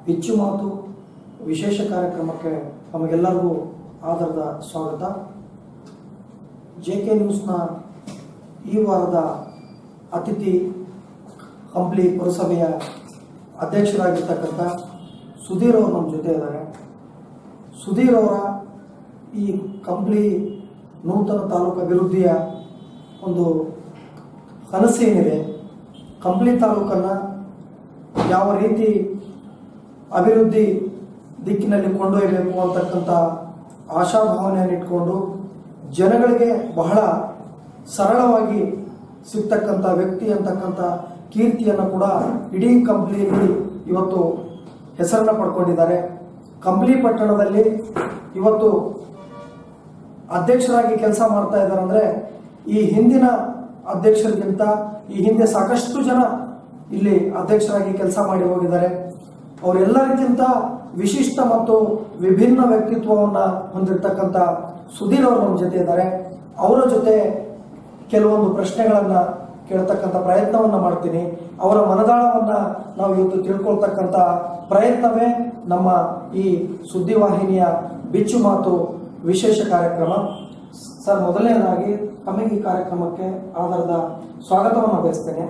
ಬಿಚ್ಚು ಮಾತು ವಿಶೇಷ ಕಾರ್ಯಕ್ರಮಕ್ಕೆ ನಮಗೆಲ್ಲರಿಗೂ ಆಧಾರದ ಸ್ವಾಗತ ಜೆ ಕೆ ನ್ಯೂಸ್ನ ಈ ವಾರದ ಅತಿಥಿ ಕಂಪ್ಲಿ ಪುರಸಭೆಯ ಅಧ್ಯಕ್ಷರಾಗಿರ್ತಕ್ಕಂಥ ಸುಧೀರ್ ಅವರು ನಮ್ಮ ಜೊತೆ ಇದ್ದಾರೆ ಸುಧೀರ್ ಅವರ ಈ ಕಂಪ್ಲಿ ನೂತನ ತಾಲೂಕು ಅಭಿವೃದ್ಧಿಯ ಒಂದು ಕನಸೇನಿದೆ ಕಂಪ್ಲಿ ತಾಲೂಕನ್ನು ಯಾವ ರೀತಿ ಅಭಿವೃದ್ಧಿ ದಿಕ್ಕಿನಲ್ಲಿ ಕೊಂಡೊಯ್ಯಬೇಕು ಅಂತಕ್ಕಂಥ ಆಶಾಭಾವನೆಯನ್ನು ಇಟ್ಕೊಂಡು ಜನಗಳಿಗೆ ಬಹಳ ಸರಳವಾಗಿ ಸಿಗ್ತಕ್ಕಂಥ ವ್ಯಕ್ತಿ ಅಂತಕ್ಕಂಥ ಕೀರ್ತಿಯನ್ನು ಕೂಡ ಇಡೀ ಕಂಪ್ನಿಯಲ್ಲಿ ಇವತ್ತು ಹೆಸರನ್ನು ಪಡ್ಕೊಂಡಿದ್ದಾರೆ ಕಂಪ್ಲಿ ಪಟ್ಟಣದಲ್ಲಿ ಇವತ್ತು ಅಧ್ಯಕ್ಷರಾಗಿ ಕೆಲಸ ಮಾಡ್ತಾ ಇದ್ದಾರೆ ಅಂದ್ರೆ ಈ ಹಿಂದಿನ ಅಧ್ಯಕ್ಷರಿಗಿಂತ ಈ ಹಿಂದೆ ಸಾಕಷ್ಟು ಜನ ಇಲ್ಲಿ ಅಧ್ಯಕ್ಷರಾಗಿ ಕೆಲಸ ಮಾಡಿ ಹೋಗಿದ್ದಾರೆ ಅವರೆಲ್ಲರಿಗಿಂತ ವಿಶಿಷ್ಟ ಮತ್ತು ವಿಭಿನ್ನ ವ್ಯಕ್ತಿತ್ವವನ್ನ ಹೊಂದಿರತಕ್ಕಂಥ ಸುಧೀರ್ ಅವರು ನಮ್ಮ ಜೊತೆ ಇದ್ದಾರೆ ಅವರ ಜೊತೆ ಕೆಲವೊಂದು ಪ್ರಶ್ನೆಗಳನ್ನ ಕೇಳ್ತಕ್ಕಂಥ ಪ್ರಯತ್ನವನ್ನ ಮಾಡ್ತೀನಿ ಅವರ ಮನದಾಳವನ್ನ ನಾವು ಇವತ್ತು ತಿಳ್ಕೊಳ್ತಕ್ಕಂಥ ಪ್ರಯತ್ನವೇ ನಮ್ಮ ಈ ಸುದ್ದಿವಾಹಿನಿಯ ಬಿಚ್ಚು ಮಾತು ವಿಶೇಷ ಕಾರ್ಯಕ್ರಮ ಸರ್ ಮೊದಲನೇದಾಗಿ ತಮಗೆ ಈ ಕಾರ್ಯಕ್ರಮಕ್ಕೆ ಆಧಾರದ ಸ್ವಾಗತವನ್ನು ಬಯಸ್ತೇನೆ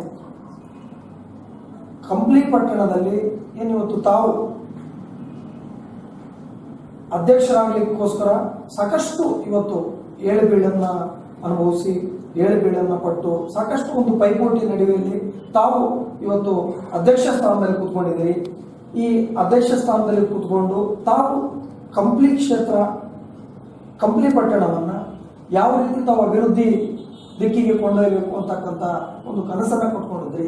ಕಂಪ್ಲಿ ಪಟ್ಟಣದಲ್ಲಿ ಏನು ಇವತ್ತು ತಾವು ಅಧ್ಯಕ್ಷರಾಗಲಿಕ್ಕೋಸ್ಕರ ಸಾಕಷ್ಟು ಇವತ್ತು ಏಳು ಬೀಳನ್ನ ಅನುಭವಿಸಿ ಏಳು ಬೀಳನ್ನ ಪಟ್ಟು ಸಾಕಷ್ಟು ಒಂದು ಪೈಪೋಟಿ ನಡುವೆಯಲ್ಲಿ ತಾವು ಇವತ್ತು ಅಧ್ಯಕ್ಷ ಸ್ಥಾನದಲ್ಲಿ ಕೂತ್ಕೊಂಡಿದ್ದೀರಿ ಈ ಅಧ್ಯಕ್ಷ ಸ್ಥಾನದಲ್ಲಿ ಕೂತ್ಕೊಂಡು ತಾವು ಕಂಪ್ಲಿ ಕ್ಷೇತ್ರ ಕಂಪ್ಲಿ ಪಟ್ಟಣವನ್ನ ಯಾವ ರೀತಿ ತಾವು ಅಭಿವೃದ್ಧಿ ದಿಕ್ಕಿಗೆ ಕೊಂಡೊಯ್ಯಬೇಕು ಅಂತಕ್ಕಂಥ ಒಂದು ಕನಸನ್ನ ಕೊಟ್ಕೊಂಡಿದ್ರಿ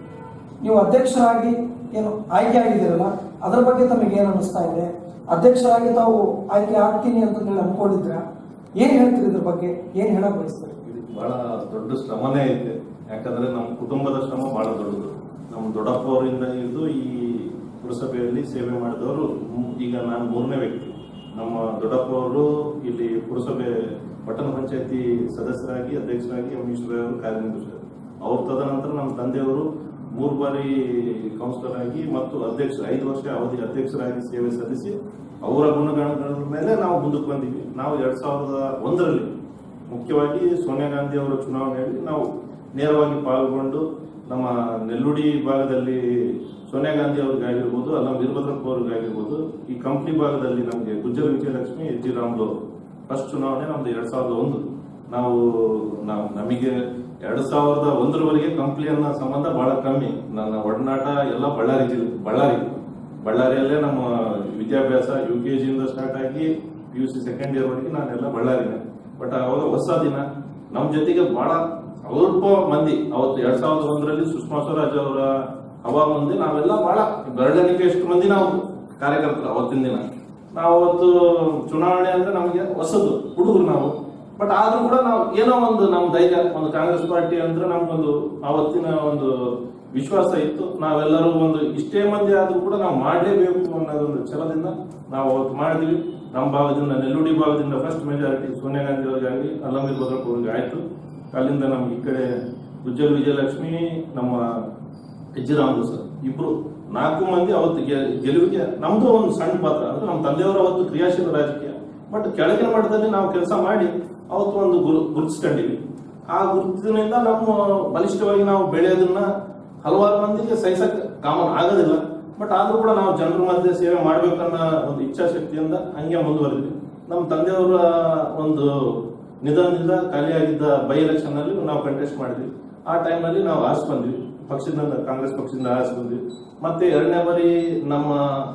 ನೀವು ಅಧ್ಯಕ್ಷರಾಗಿ ಏನು ಆಯ್ಕೆ ಆಗಿದ್ದೀರಲ್ಲ ಅದರ ಬಗ್ಗೆ ತಮಗೆ ಏನು ಅನಿಸ್ತಾ ಇದೆ ಅಧ್ಯಕ್ಷರಾಗಿ ತಾವು ಆಯ್ಕೆ ಆಗ್ತೀನಿ ಅಂತ ನೀವು ಅನ್ಕೊಂಡಿದ್ರ ಏನ್ ಹೇಳ್ತೀರಿ ಇದ್ರ ಬಗ್ಗೆ ಏನ್ ಹೇಳಕ್ ಬಯಸ್ತೀರಿ ಇದು ಬಹಳ ದೊಡ್ಡ ಶ್ರಮನೇ ಐತೆ ಯಾಕಂದ್ರೆ ನಮ್ಮ ಕುಟುಂಬದ ಶ್ರಮ ಬಹಳ ದೊಡ್ಡದು ನಮ್ಮ ದೊಡ್ಡಪ್ಪವರಿಂದ ಹಿಡಿದು ಈ ಪುರಸಭೆಯಲ್ಲಿ ಸೇವೆ ಮಾಡಿದವರು ಮೂ- ಈಗ ನಾನು ಮೂರನೇ ವ್ಯಕ್ತಿ ನಮ್ಮ ದೊಡ್ಡಪ್ಪವರು ಇಲ್ಲಿ ಪುರಸಭೆ ಪಟ್ಟಣ ಪಂಚಾಯತಿ ಸದಸ್ಯರಾಗಿ ಅಧ್ಯಕ್ಷರಾಗಿ ಅಮಿಶ್ವರ ಅವರು ಕಾರ್ಯನಿರ್ವಹಿಸಿದರು ಅವ್ರ ತದನಂತರ ನಮ್ಮ ತಂದೆಯವರು ಮೂರು ಬಾರಿ ಕೌನ್ಸಿಲರ್ ಆಗಿ ಮತ್ತು ಅಧ್ಯಕ್ಷ ಐದು ವರ್ಷ ಅವಧಿ ಅಧ್ಯಕ್ಷರಾಗಿ ಸೇವೆ ಸಲ್ಲಿಸಿ ಅವರ ಗುಣಗಣಗಳ ಮೇಲೆ ನಾವು ಮುಂದಕ್ಕೆ ಬಂದಿವಿ ನಾವು ಎರಡ್ ಸಾವಿರದ ಒಂದರಲ್ಲಿ ಮುಖ್ಯವಾಗಿ ಸೋನಿಯಾ ಗಾಂಧಿ ಅವರ ಚುನಾವಣೆಯಲ್ಲಿ ನಾವು ನೇರವಾಗಿ ಪಾಲ್ಗೊಂಡು ನಮ್ಮ ನೆಲ್ಲುಡಿ ಭಾಗದಲ್ಲಿ ಸೋನಿಯಾ ಗಾಂಧಿ ಅವ್ರಿಗಾಗಿರ್ಬೋದು ಅಲ್ಲ ವೀರಭದ್ರಪ್ಪ ಅವ್ರಿಗಾಗಿರ್ಬೋದು ಈ ಕಂಪ್ನಿ ಭಾಗದಲ್ಲಿ ನಮಗೆ ಗುಜ್ಜರ Vijayalakshmi H G Ramulu first ಚುನಾವಣೆ ನಮ್ದು ಎರಡ್ ಸಾವಿರದ ಒಂದು ನಾವು ನಾವು ನಮಗೆ ಎರಡ್ ಸಾವಿರದ ಒಂದರವರೆಗೆ ಕಂಪ್ನಿಯನ್ನ ಸಂಬಂಧ ಬಹಳ ಕಮ್ಮಿ ನನ್ನ ಒಡನಾಟ ಎಲ್ಲ ಬಳ್ಳಾರಿ ಜಿಲ್ಲೆ ಬಳ್ಳಾರಿ ಬಳ್ಳಾರಿಯಲ್ಲೇ ನಮ್ಮ ವಿದ್ಯಾಭ್ಯಾಸ ಯು ಕೆ ಜಿಯಿಂದ ಸ್ಟಾರ್ಟ್ ಆಗಿ P U C second year ವರೆಗೆ ನಾನೆಲ್ಲ ಬಳ್ಳಾರಿನೇ ಬಟ್ ಅವಾಗ ಹೊಸ ದಿನ ನಮ್ಮ ಜೊತೆಗೆ ಬಹಳ ಸ್ವಲ್ಪ ಮಂದಿ ಅವತ್ತು ಎರಡ್ ಸಾವಿರದ ಒಂದರಲ್ಲಿ ಸುಷ್ಮಾ ಸ್ವರಾಜ್ ಅವರ ಹವಾ ಮುಂದೆ ನಾವೆಲ್ಲ ಬಹಳ ಬೆರಳೆಣಿಕೆ ಎಷ್ಟು ಮಂದಿ ನಾವು ಕಾರ್ಯಕರ್ತರು ಅವತ್ತಿನ ದಿನ ನಾವು ಅವತ್ತು ಚುನಾವಣೆ ಅಂದ್ರೆ ನಮಗೆ ಹೊಸದು ಹುಡುಗರು ನಾವು ಬಟ್ ಆದ್ರೂ ಕೂಡ ನಾವು ಏನೋ ಒಂದು ನಮ್ಮ ಧೈರ್ಯ ಒಂದು ಕಾಂಗ್ರೆಸ್ ಪಾರ್ಟಿ ಅಂದ್ರೆ ನಮ್ಗೊಂದು ಅವತ್ತಿನ ಒಂದು ವಿಶ್ವಾಸ ಇತ್ತು ನಾವೆಲ್ಲರೂ ಒಂದು ಇಷ್ಟೇ ಮಂದಿ ಆದ್ರೂ ಕೂಡ ನಾವು ಮಾಡಲೇಬೇಕು ಅನ್ನೋದೊಂದು ಛಲದಿಂದ ನಾವು ಅವತ್ತು ಮಾಡಿದ್ವಿ ನಮ್ಮ ಭಾಗದಿಂದ ನೆಲ್ಲುಡಿ ಭಾಗದಿಂದ ಫಸ್ಟ್ ಮೆಜಾರಿಟಿ ಸೋನಿಯಾ ಗಾಂಧಿ ಅವರಿಗಾಗಲಿ ಅಲ್ಲಮೀರ್ ಭದ್ರಪ್ಪ ಅವರಿಗೆ ಆಯ್ತು ಅಲ್ಲಿಂದ ನಮ್ಗೆ ಈ ಕಡೆ ಉಜ್ಜಲ್ ವಿಜಯಲಕ್ಷ್ಮಿ ನಮ್ಮ ಹೆಜ್ಜಿರಾಮು ಸರ್ ಇಬ್ರು ನಾಲ್ಕು ಮಂದಿ ಅವತ್ತು ಗೆ- ಗೆಲುವಿಗೆ ನಮ್ದು ಒಂದು ಸಣ್ಣ ಪಾತ್ರ ಅಂದ್ರೆ ನಮ್ಮ ತಂದೆಯವರು ಅವತ್ತು ಕ್ರಿಯಾಶೀಲ ರಾಜಕೀಯ ಬಟ್ ಕೆಳಗಿನ ಮಟ್ಟದಲ್ಲಿ ನಾವು ಕೆಲಸ ಮಾಡಿ ಅವತ್ತು ಒಂದು ಗುರು ಗುರುತಿಸ್ಕೊಂಡಿವಿ ಆ ಗುರುತಿನಿಂದ ನಮ್ಮ ಬಲಿಷ್ಠವಾಗಿ ನಾವು ಬೆಳೆಯೋದನ್ನ ಹಲವಾರು ಮಂದಿಗೆ ಸಹಿಸಕ್ ಕಾಮನ್ ಆಗೋದಿಲ್ಲ ಬಟ್ ಆದ್ರೂ ಕೂಡ ನಾವು ಜನರ ಮಧ್ಯೆ ಸೇವೆ ಮಾಡ್ಬೇಕನ್ನೋ ಒಂದು ಇಚ್ಛಾಶಕ್ತಿಯಿಂದ ಹಂಗೆ ಮುಂದುವರೆದ್ವಿ ನಮ್ಮ ತಂದೆಯವರ ಒಂದು ನಿಧನದಿಂದ ಖಾಲಿಯಾಗಿದ್ದ ಬೈ ಎಲೆಕ್ಷನ್ ನಲ್ಲಿ ನಾವು ಕಂಟೆಸ್ಟ್ ಮಾಡಿದ್ವಿ ಆ ಟೈಮ್ ನಲ್ಲಿ ನಾವು ಆರಿಸಿ ಬಂದ್ವಿ ಪಕ್ಷದಿಂದ ಕಾಂಗ್ರೆಸ್ ಪಕ್ಷದಿಂದ ಆರಿಸಿ ಬಂದ್ವಿ ಮತ್ತೆ ಎರಡನೇ ಬಾರಿ ನಮ್ಮ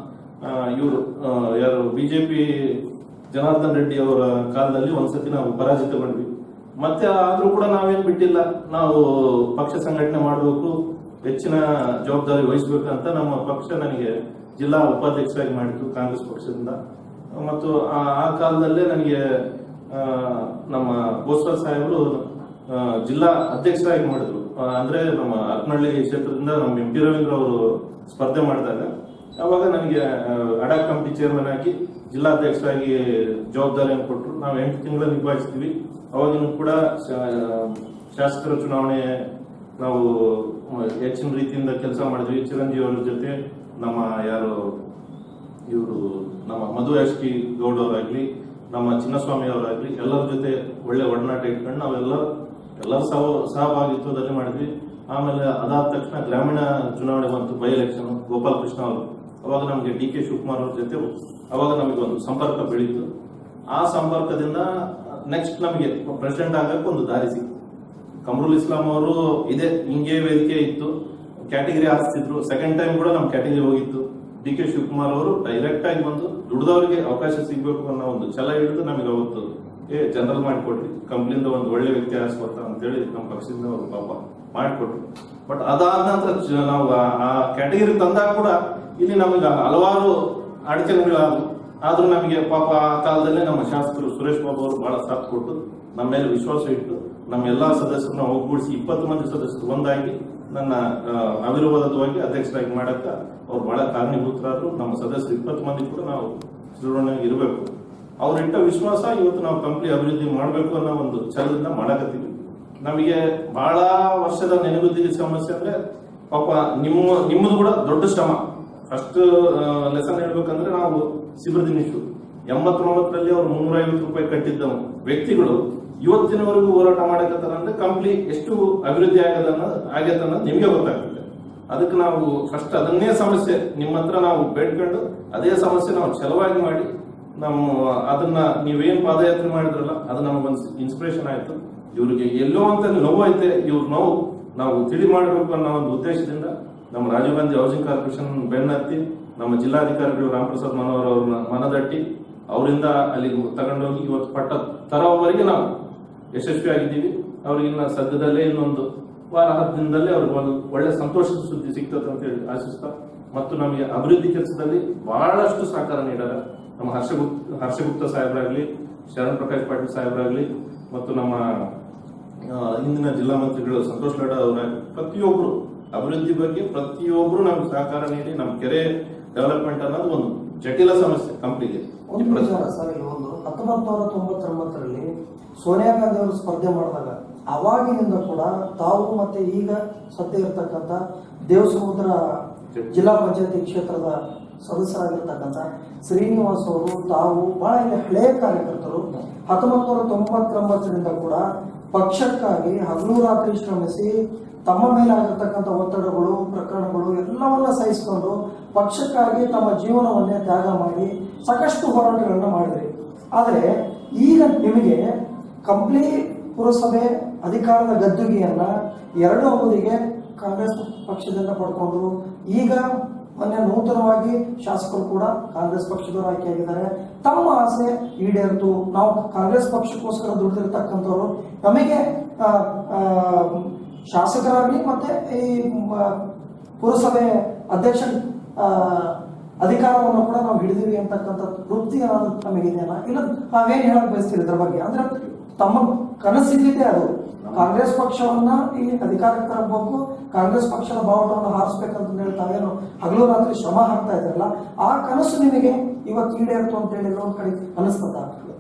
ಇವರು ಯಾರು ಬಿಜೆಪಿ ಜನಾರ್ದನ್ ರೆಡ್ಡಿ ಅವರ ಕಾಲದಲ್ಲಿ ಒಂದ್ಸತಿ ನಾವು ಪರಾಜಿತಗೊಂಡ್ವಿ ಮತ್ತೆ ಆದ್ರೂ ಕೂಡ ನಾವೇನ್ ಬಿಟ್ಟಿಲ್ಲ ನಾವು ಪಕ್ಷ ಸಂಘಟನೆ ಮಾಡಬೇಕು ಹೆಚ್ಚಿನ ಜವಾಬ್ದಾರಿ ವಹಿಸಬೇಕಂತ ನಮ್ಮ ಪಕ್ಷ ನನಗೆ ಜಿಲ್ಲಾ ಉಪಾಧ್ಯಕ್ಷರಾಗಿ ಮಾಡಿತು ಕಾಂಗ್ರೆಸ್ ಪಕ್ಷದಿಂದ ಮತ್ತು ಆ ಆ ಕಾಲದಲ್ಲೇ ನನಗೆ ಆ, ನಮ್ಮ ಬೋಸ್ವಾಲ್ ಸಾಹೇಬರು ಆ, ಜಿಲ್ಲಾ ಅಧ್ಯಕ್ಷರಾಗಿ ಮಾಡಿದ್ರು ಆ, ಅಂದ್ರೆ ನಮ್ಮ ಹರಪನಹಳ್ಳಿ ಕ್ಷೇತ್ರದಿಂದ ನಮ್ಮ ಎಂ ಪಿ ರವೀಂದ್ರ ಅವರು ಸ್ಪರ್ಧೆ ಮಾಡಿದಾಗ ಅವಾಗ ನನಗೆ ಅಡಾ ಕಮಿಟಿ ಚೇರ್ಮನ್ ಆಗಿ ಜಿಲ್ಲಾಧ್ಯಕ್ಷರಾಗಿ ಜವಾಬ್ದಾರಿಯನ್ನು ಕೊಟ್ಟರು ನಾವು ಎಂಟು ತಿಂಗಳ ನಿಭಾಯಿಸ್ತೀವಿ ಅವಾಗಿನೂ ಕೂಡ ಶಾ- ಶಾಸಕರ ಚುನಾವಣೆ ನಾವು ಹೆಚ್ಚಿನ ರೀತಿಯಿಂದ ಕೆಲಸ ಮಾಡಿದ್ವಿ ಚಿರಂಜೀವಿ ಅವ್ರ ಜೊತೆ ನಮ್ಮ ಯಾರು ಇವರು ನಮ್ಮ ಮಧು ಎಸ್ ಟಿ ಗೌಡ್ ಅವರಾಗ್ಲಿ ನಮ್ಮ ಚಿನ್ನಸ್ವಾಮಿ ಅವರಾಗ್ಲಿ ಎಲ್ಲರ ಜೊತೆ ಒಳ್ಳೆ ಒಡನಾಟ ಇಟ್ಕೊಂಡು ನಾವೆಲ್ಲ ಎಲ್ಲರ ಸಹ ಸಹಭಾಗಿತ್ವದಲ್ಲಿ ಮಾಡಿದ್ವಿ ಆಮೇಲೆ ಅದಾದ ತಕ್ಷಣ ಗ್ರಾಮೀಣ ಚುನಾವಣೆ ಬಂತು ಬೈ ಎಲೆಕ್ಷನ್ ಗೋಪಾಲ್ ಕೃಷ್ಣ ಅವರು ಅವಾಗ ನಮಗೆ ಡಿ ಕೆ ಶಿವಕುಮಾರ್ ಅವ್ರ ಜೊತೆ ಅವಾಗ ನಮಗೆ ಒಂದು ಸಂಪರ್ಕ ಬೆಳೀತು ಆ ಸಂಪರ್ಕದಿಂದ ನೆಕ್ಸ್ಟ್ ನಮಗೆ ಪ್ರೆಸಿಡೆಂಟ್ ಆಗಕ್ಕೆ ಒಂದು ದಾರಿ ಸಿಕ್ತು ಕಮರುಲ್ ಇಸ್ಲಾಂ ಅವರು ಇದೇ ಹಿಂಗೆ ವೇದಿಕೆ ಇತ್ತು ಕ್ಯಾಟಗರಿ ಹಾರಿಸ್ತಿದ್ರು ಸೆಕೆಂಡ್ ಟೈಮ್ ಕೂಡ ನಮ್ಮ ಕ್ಯಾಟಗರಿ ಹೋಗಿತ್ತು ಡಿ ಕೆ ಶಿವಕುಮಾರ್ ಅವರು ಡೈರೆಕ್ಟ್ ಆಗಿ ಬಂದು ದುಡ್ದವರಿಗೆ ಅವಕಾಶ ಸಿಗ್ಬೇಕು ಅನ್ನೋ ಒಂದು ಛಲ ಹಿಡಿದು ನಮಗೆ ಅವತ್ತು ಏ ಜನರಲ್ ಮಾಡಿಕೊಡ್ರಿ ಕಂಪ್ನಿಯಿಂದ ಒಂದು ಒಳ್ಳೆ ವ್ಯಕ್ತಿ ಆರಿಸ್ಕೊತ ಅಂತೇಳಿ ನಮ್ಮ ಪಕ್ಷದಿಂದ ಅವರು ಪಾಪ ಮಾಡಿಕೊಟ್ರು ಬಟ್ ಅದಾದ ನಂತರ ಜ- ನಾವು ಆ- ಆ ಕ್ಯಾಟಗರಿ ತಂದಾಗ ಕೂಡ ಇಲ್ಲಿ ನಮಗೆ ಹಲವಾರು ಅಡಚಣೆಗಳಾದವು ಆದ್ರೂ ನಮಗೆ ಪಾಪ ಆ ಕಾಲದಲ್ಲೇ ನಮ್ಮ ಶಾಸಕರು ಸುರೇಶ್ ಬಾಬು ಅವರು ಬಹಳ ಸಾಥ್ ಕೊಟ್ಟು ನಮ್ಮ ಮೇಲೆ ವಿಶ್ವಾಸ ಇಟ್ಟು ನಮ್ಮ ಎಲ್ಲಾ ಸದಸ್ಯರನ್ನ ಒಗ್ಗೂಡಿಸಿ ಇಪ್ಪತ್ತು ಮಂದಿ ಸದಸ್ಯರು ಒಂದಾಗಿ ನನ್ನ ಆ, ಅವಿರೋಧವಾಗಿ ಅಧ್ಯಕ್ಷರಾಗಿ ಮಾಡಕ್ಕ ಅವ್ರು ಬಹಳ ಕಾರಣೀಭೂತರಾದ್ರು ನಮ್ಮ ಸದಸ್ಯರು ಇಪ್ಪತ್ತು ಮಂದಿ ಕೂಡ ನಾವು ದೃಢವಾಗಿ ಇರಬೇಕು ಅವ್ರಿಟ್ಟ ವಿಶ್ವಾಸ ಇವತ್ತು ನಾವು ಕಂಪ್ನಿ ಅಭಿವೃದ್ಧಿ ಮಾಡಬೇಕು ಅನ್ನೋ ಒಂದು ಛಲದಿಂದ ಮಾಡಕತ್ತೀವಿ ನಮಗೆ ಬಹಳ ವರ್ಷದ ನೆನಗುದ್ದಿಗೆ ಸಮಸ್ಯೆ ಅಂದ್ರೆ ಪಾಪ ನಿಮ್ಮ ನಿಮ್ಮದು ಕೂಡ ದೊಡ್ಡ ಶ್ರಮ ಫಸ್ಟ್ ಲೆಸನ್ ಹೇಳ್ಬೇಕಂದ್ರೆ ನಾವು ಸಿಬ್ರದಿನಿಷ್ಟು ಎಂಬತ್ತೊಂಬತ್ತರಲ್ಲಿ ಅವ್ರು ಮುನ್ನೂರ ಐವತ್ತು ರೂಪಾಯಿ ಕಟ್ಟಿದ್ದ ವ್ಯಕ್ತಿಗಳು ಇವತ್ತಿನವರೆಗೂ ಹೋರಾಟ ಮಾಡಕತ್ತಾರ ಅಂದ್ರೆ ಕಂಪ್ನಿ ಎಷ್ಟು ಅಭಿವೃದ್ಧಿ ಆಗದ ಅನ್ನೋದು ಆಗೈತೆ ಅನ್ನೋದು ನಿಮಗೆ ಗೊತ್ತಾಗ್ತದೆ ಅದಕ್ಕೆ ನಾವು ಫಸ್ಟ್ ಅದನ್ನೇ ಸಮಸ್ಯೆ ನಿಮ್ಮ ಹತ್ರ ನಾವು ಬೇಡ್ಕೊಂಡು ಅದೇ ಸಮಸ್ಯೆ ನಾವು ಛಲವಾಗಿ ಮಾಡಿ ನಮ್ಮ ಅದನ್ನ ನೀವೇನ್ ಪಾದಯಾತ್ರೆ ಮಾಡಿದ್ರಲ್ಲ ಅದು ನಮಗೊಂದು ಇನ್ಸ್ಪಿರೇಷನ್ ಆಯ್ತು ಇವ್ರಿಗೆ ಎಲ್ಲೋ ಅಂತ ನೋವು ಐತೆ ಇವ್ರ ನೋವು ನಾವು ತಿಳಿ ಮಾಡಬೇಕು ಅನ್ನೋ ಒಂದು ಉದ್ದೇಶದಿಂದ ನಮ್ಮ ರಾಜೀವ್ ಗಾಂಧಿ ಹೌಸಿಂಗ್ ಕಾರ್ಪೊರೇಷನ್ ಬೆನ್ನತ್ತಿ ನಮ್ಮ ಜಿಲ್ಲಾಧಿಕಾರಿಗಳು ರಾಮಪ್ರಸಾದ್ ಮನೋಹರ್ ಅವ್ರನ್ನ ಮನದಟ್ಟಿ ಅವರಿಂದ ಅಲ್ಲಿ ತಗೊಂಡೋಗಿ ಇವತ್ತು ಪಟ್ಟ ತರೋವರೆಗೆ ನಾವು ಯಶಸ್ವಿ ಆಗಿದ್ದೀವಿ ಅವ್ರಿಗೆ ಇನ್ನ ಸದ್ಯದಲ್ಲೇ ಇನ್ನೊಂದು ವಾರ ಹತ್ತು ದಿನದಲ್ಲಿ ಅವ್ರಿಗೆ ಒಂದು ಒಳ್ಳೆ ಸಂತೋಷದ ಸುದ್ದಿ ಸಿಗ್ತದೆ ಅಂತ ಹೇಳಿ ಆಶಿಸ್ತಾ ಮತ್ತು ನಮಗೆ ಅಭಿವೃದ್ಧಿ ಕೆಲಸದಲ್ಲಿ ಬಹಳಷ್ಟು ಸಹಕಾರ ನೀಡಾರ ನಮ್ಮ ಹರ್ಷಗುಪ್ತ ಹರ್ಷಗುಪ್ತ ಸಾಹೇಬರಾಗ್ಲಿ ಶರಣ್ ಪ್ರಕಾಶ್ ಪಾಟೀಲ್ ಸಾಹೇಬರಾಗ್ಲಿ ಮತ್ತು ನಮ್ಮ ಆ, ಹಿಂದಿನ ಜಿಲ್ಲಾ ಮಂತ್ರಿಗಳು ಸಂತೋಷ್ ಲಾಡ ಅವರ ಪ್ರತಿಯೊಬ್ರು ಅಭಿವೃದ್ಧಿ ಬಗ್ಗೆ ಪ್ರತಿಯೊಬ್ರು ನಮ್ಗೆ ಸಹಕಾರ ನೀಡಿ ನಮ್ಮ ಕೆರೆ ಡೆವಲಪ್ಮೆಂಟ್ ಅನ್ನೋದು ಒಂದು ಜಟಿಲ ಸಮಸ್ಯೆ ಕಂಪ್ನಿಗೆ ಒಂದು ವಿಚಾರ ಸರ್ ಇಲ್ಲಿ ಒಂದು ಹತ್ತೊಂಬತ್ತು ನೂರ ತೊಂಬತ್ತೊಂಬತ್ತರಲ್ಲಿ ಸೋನಿಯಾ ಗಾಂಧಿ ಅವರು ಸ್ಪರ್ಧೆ ಮಾಡಿದಾಗ ಅವಾಗಿನಿಂದ ಕೂಡ ತಾವು ಮತ್ತೆ ಈಗ ಸದ್ಯ ಇರತಕ್ಕಂತ ದೇವಸಮುದ್ರ ಜಿಲ್ಲಾ ಪಂಚಾಯತಿ ಕ್ಷೇತ್ರದ ಸದಸ್ಯರಾಗಿರ್ತಕ್ಕಂಥ ಶ್ರೀನಿವಾಸ್ ಅವರು ತಾವು ಬಹಳ ಇಲ್ಲಿ ಹಳೆಯ ಕಾರ್ಯಕರ್ತರು ಹತ್ತೊಂಬತ್ತು ನೂರ ತೊಂಬತ್ತೊಂಬತ್ತರಿಂದ ಕೂಡ ಪಕ್ಷಕ್ಕಾಗಿ ಹಗಲು ರಾತ್ರಿ ಶ್ರಮಿಸಿ ತಮ್ಮ ಮೇಲೆ ಆಗಿರ್ತಕ್ಕಂಥ ಒತ್ತಡಗಳು ಪ್ರಕರಣಗಳು ಎಲ್ಲವನ್ನ ಸಹಿಸಿಕೊಂಡು ಪಕ್ಷಕ್ಕಾಗಿ ತಮ್ಮ ಜೀವನವನ್ನೇ ತ್ಯಾಗ ಮಾಡಿ ಸಾಕಷ್ಟು ಹೋರಾಟಗಳನ್ನ ಮಾಡಿದ್ರಿ ಆದರೆ ಈಗ ನಿಮಗೆ ಕಂಪ್ಲಿ ಪುರಸಭೆ ಅಧಿಕಾರದ ಗದ್ದುಗೆಯನ್ನ ಎರಡು ಅವಧಿಗೆ ಕಾಂಗ್ರೆಸ್ ಪಕ್ಷದಿಂದ ಪಡ್ಕೊಂಡ್ರು ಈಗ ಮೊನ್ನೆ ನೂತನವಾಗಿ ಶಾಸಕರು ಕೂಡ ಕಾಂಗ್ರೆಸ್ ಪಕ್ಷದವರು ಆಯ್ಕೆಯಾಗಿದ್ದಾರೆ ತಮ್ಮ ಆಸೆ ಈಡೇರಿತು ನಾವು ಕಾಂಗ್ರೆಸ್ ಪಕ್ಷಕ್ಕೋಸ್ಕರ ದುಡಿದಿರ್ತಕ್ಕಂಥವ್ರು ನಮಗೆ ಆ, ಆ, ಶಾಸಕರಾಗಲಿ ಮತ್ತೆ ಈ ಮ- ಪುರಸಭೆ ಅಧ್ಯಕ್ಷ ಆ, ಅಧಿಕಾರವನ್ನು ಕೂಡ ನಾವು ಹಿಡಿದಿವಿ ಅಂತಕ್ಕಂಥ ತೃಪ್ತಿ ಅನ್ನೋದು ನಮಗಿದೆಯಲ್ಲ ಇಲ್ಲ ನಾವೇನ್ ಹೇಳಕ್ ಬಯಸ್ತೀವಿ ಇದ್ರ ಬಗ್ಗೆ ಅಂದ್ರೆ ತಮ್ಮ ಕನಸಿದ್ದಿದೆ ಅದು ಕಾಂಗ್ರೆಸ್ ಪಕ್ಷವನ್ನ ಈ ಅಧಿಕಾರಕ್ಕೆ ತರಬೇಕು ಕಾಂಗ್ರೆಸ್ ಪಕ್ಷದ ಬಾವುಟವನ್ನು ಹಾರಿಸ್ಬೇಕಂತ ಹೇಳಿ ತಾವೇನು ಹಗಲು ರಾತ್ರಿ ಶ್ರಮ ಹಾಕ್ತಾ ಇದ್ರಲ್ಲ ಆ ಕನಸು ನಿಮಗೆ ಇವತ್ತು ಈಡೇರ್ತು ಅಂತ ಹೇಳಿ ಒಂದ್ ಕಡೆ ಅನಿಸ್ತದ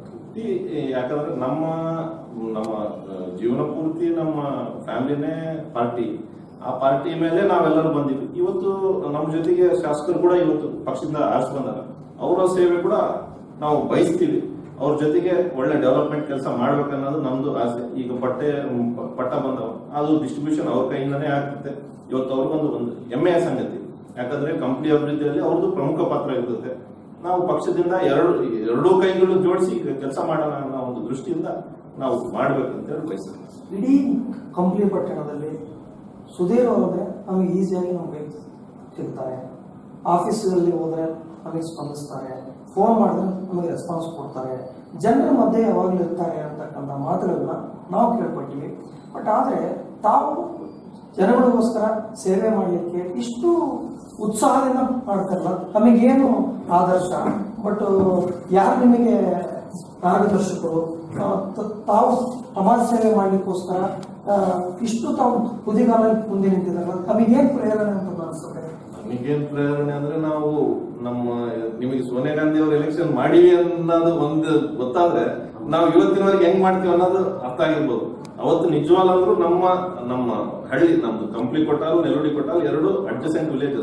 ಈ ಯಾಕಂದ್ರೆ ನಮ್ಮ ನಮ್ಮ ಆ, ಜೀವನ ಪೂರ್ತಿ ನಮ್ಮ ಫ್ಯಾಮಿಲಿನೇ ಪಾರ್ಟಿ ಆ ಪಾರ್ಟಿ ಮೇಲೆ ನಾವೆಲ್ಲರೂ ಬಂದಿವಿ ಇವತ್ತು ನಮ್ಮ ಜೊತೆಗೆ ಶಾಸಕರು ಕೂಡ ಇವತ್ತು ಪಕ್ಷದಿಂದ ಆರಿಸಿ ಬಂದಾರ ಅವರ ಸೇವೆ ಕೂಡ ನಾವು ಬಯಸ್ತೀವಿ ಅವ್ರ ಜೊತೆಗೆ ಒಳ್ಳೆ ಡೆವಲಪ್ಮೆಂಟ್ ಕೆಲಸ ಮಾಡ್ಬೇಕನ್ನೋದು ನಮ್ದು ಆಸೆ ಈಗ ಪಟ್ಟೆ ಮ್, ಪ- ಪಟ್ಟ ಬಂದವ ಅದು ಡಿಸ್ಟ್ರಿಬ್ಯೂಷನ್ ಅವ್ರ ಕೈಯಿಂದನೇ ಆಗ್ತದೆ ಇವತ್ತು ಅವ್ರಿಗೊಂದು ಒಂದು ಹೆಮ್ಮೆಯ ಸಂಗತಿ ಯಾಕಂದ್ರೆ ಕಂಪ್ನಿ ಅಭಿವೃದ್ಧಿಯಲ್ಲಿ ಅವ್ರದ್ದು ಪ್ರಮುಖ ಪಾತ್ರ ಇರ್ತದೆ ನಾವು ಪಕ್ಷದಿಂದ ಎರಡು ಎರಡೂ ಕೈಗಳು ಜೋಡಿಸಿ ಕೆಲಸ ಮಾಡೋಣ ಅನ್ನೋ ಒಂದು ದೃಷ್ಟಿಯಿಂದ ನಾವು ಮಾಡ್ಬೇಕಂತ ಹೇಳಿ ಬಯಸ್ತೇನೆ ಇಡೀ ಕಂಪ್ಲಿ ಪಟ್ಟಣದಲ್ಲಿ ಸುಧೀರ್ ಅವರಂದ್ರೆ ನಮಗೆ ಈಸಿಯಾಗಿ ನಮಗೆ ಸಿಗ್ತಾರೆ ಆಫೀಸಲ್ಲಿ ಹೋದ್ರೆ ನಮಗೆ ಸ್ಪಂದಿಸ್ತಾರೆ ಫೋನ್ ಮಾಡಿದ್ರೆ ನಮಗೆ ರೆಸ್ಪಾನ್ಸ್ ಕೊಡ್ತಾರೆ ಜನರ ಮಧ್ಯೆ ಯಾವಾಗಲೂ ಇರ್ತಾರೆ ಅಂತಕ್ಕಂಥ ಮಾತುಗಳನ್ನ ನಾವು ಕೇಳ್ಪಟ್ಟಿವಿ ಬಟ್ ಆದರೆ ತಾವು ಜನಗಳಿಗೋಸ್ಕರ ಸೇವೆ ಮಾಡಲಿಕ್ಕೆ ಇಷ್ಟು ಉತ್ಸಾಹದಿಂದ ಮಾಡ್ತಾರಲ್ಲ ನಮಗೇನು ಆದರ್ಶ ಬಟ್ ಯಾರು ನಿಮಗೆ ಮಾರ್ಗದರ್ಶಕರು ಆ, ತ- ತಾವು ಸಮಾಜ ಸೇವೆ ಮಾಡ್ಲಿಕ್ಕೋಸ್ಕರ ಆ, ಇಷ್ಟು ತಾವು ತುದಿಗಾಲ ಮುಂದೆ ನಿಂತಿದ್ದಾರಲ್ಲ ನಮಗೇನ್ ಪ್ರೇರಣೆ ಅಂತ ಅನಿಸ್ತದೆ ನಮಗೇನ್ ಪ್ರೇರಣೆ ಅಂದ್ರೆ ನಾವು ನಮ್ಮ ನಿಮಗೆ ಸೋನಿಯಾ ಗಾಂಧಿ ಅವರು ಎಲೆಕ್ಷನ್ ಮಾಡಿವಿ ಅನ್ನೋದು ಒಂದು ಗೊತ್ತಾದ್ರೆ ನಾವು ಇವತ್ತಿನವರೆಗೆ ಹೆಂಗ್ ಮಾಡ್ತೀವಿ ಅನ್ನೋದು ಅರ್ಥ ಆಗಿರ್ಬೋದು ಅವತ್ತು ನಿಜವಾಗ್ಲೂ ನಮ್ಮ ನಮ್ಮ ಹಳ್ಳಿ ನಮ್ದು ಕಂಪ್ಲಿ ಕೊಟ್ಟಾಲು ನೆಲುಡಿ ಕೊಟ್ಟಾಲು ಎರಡು ಅಡ್ಜಸೆಂಟ್ ವಿಲೇಜಸ್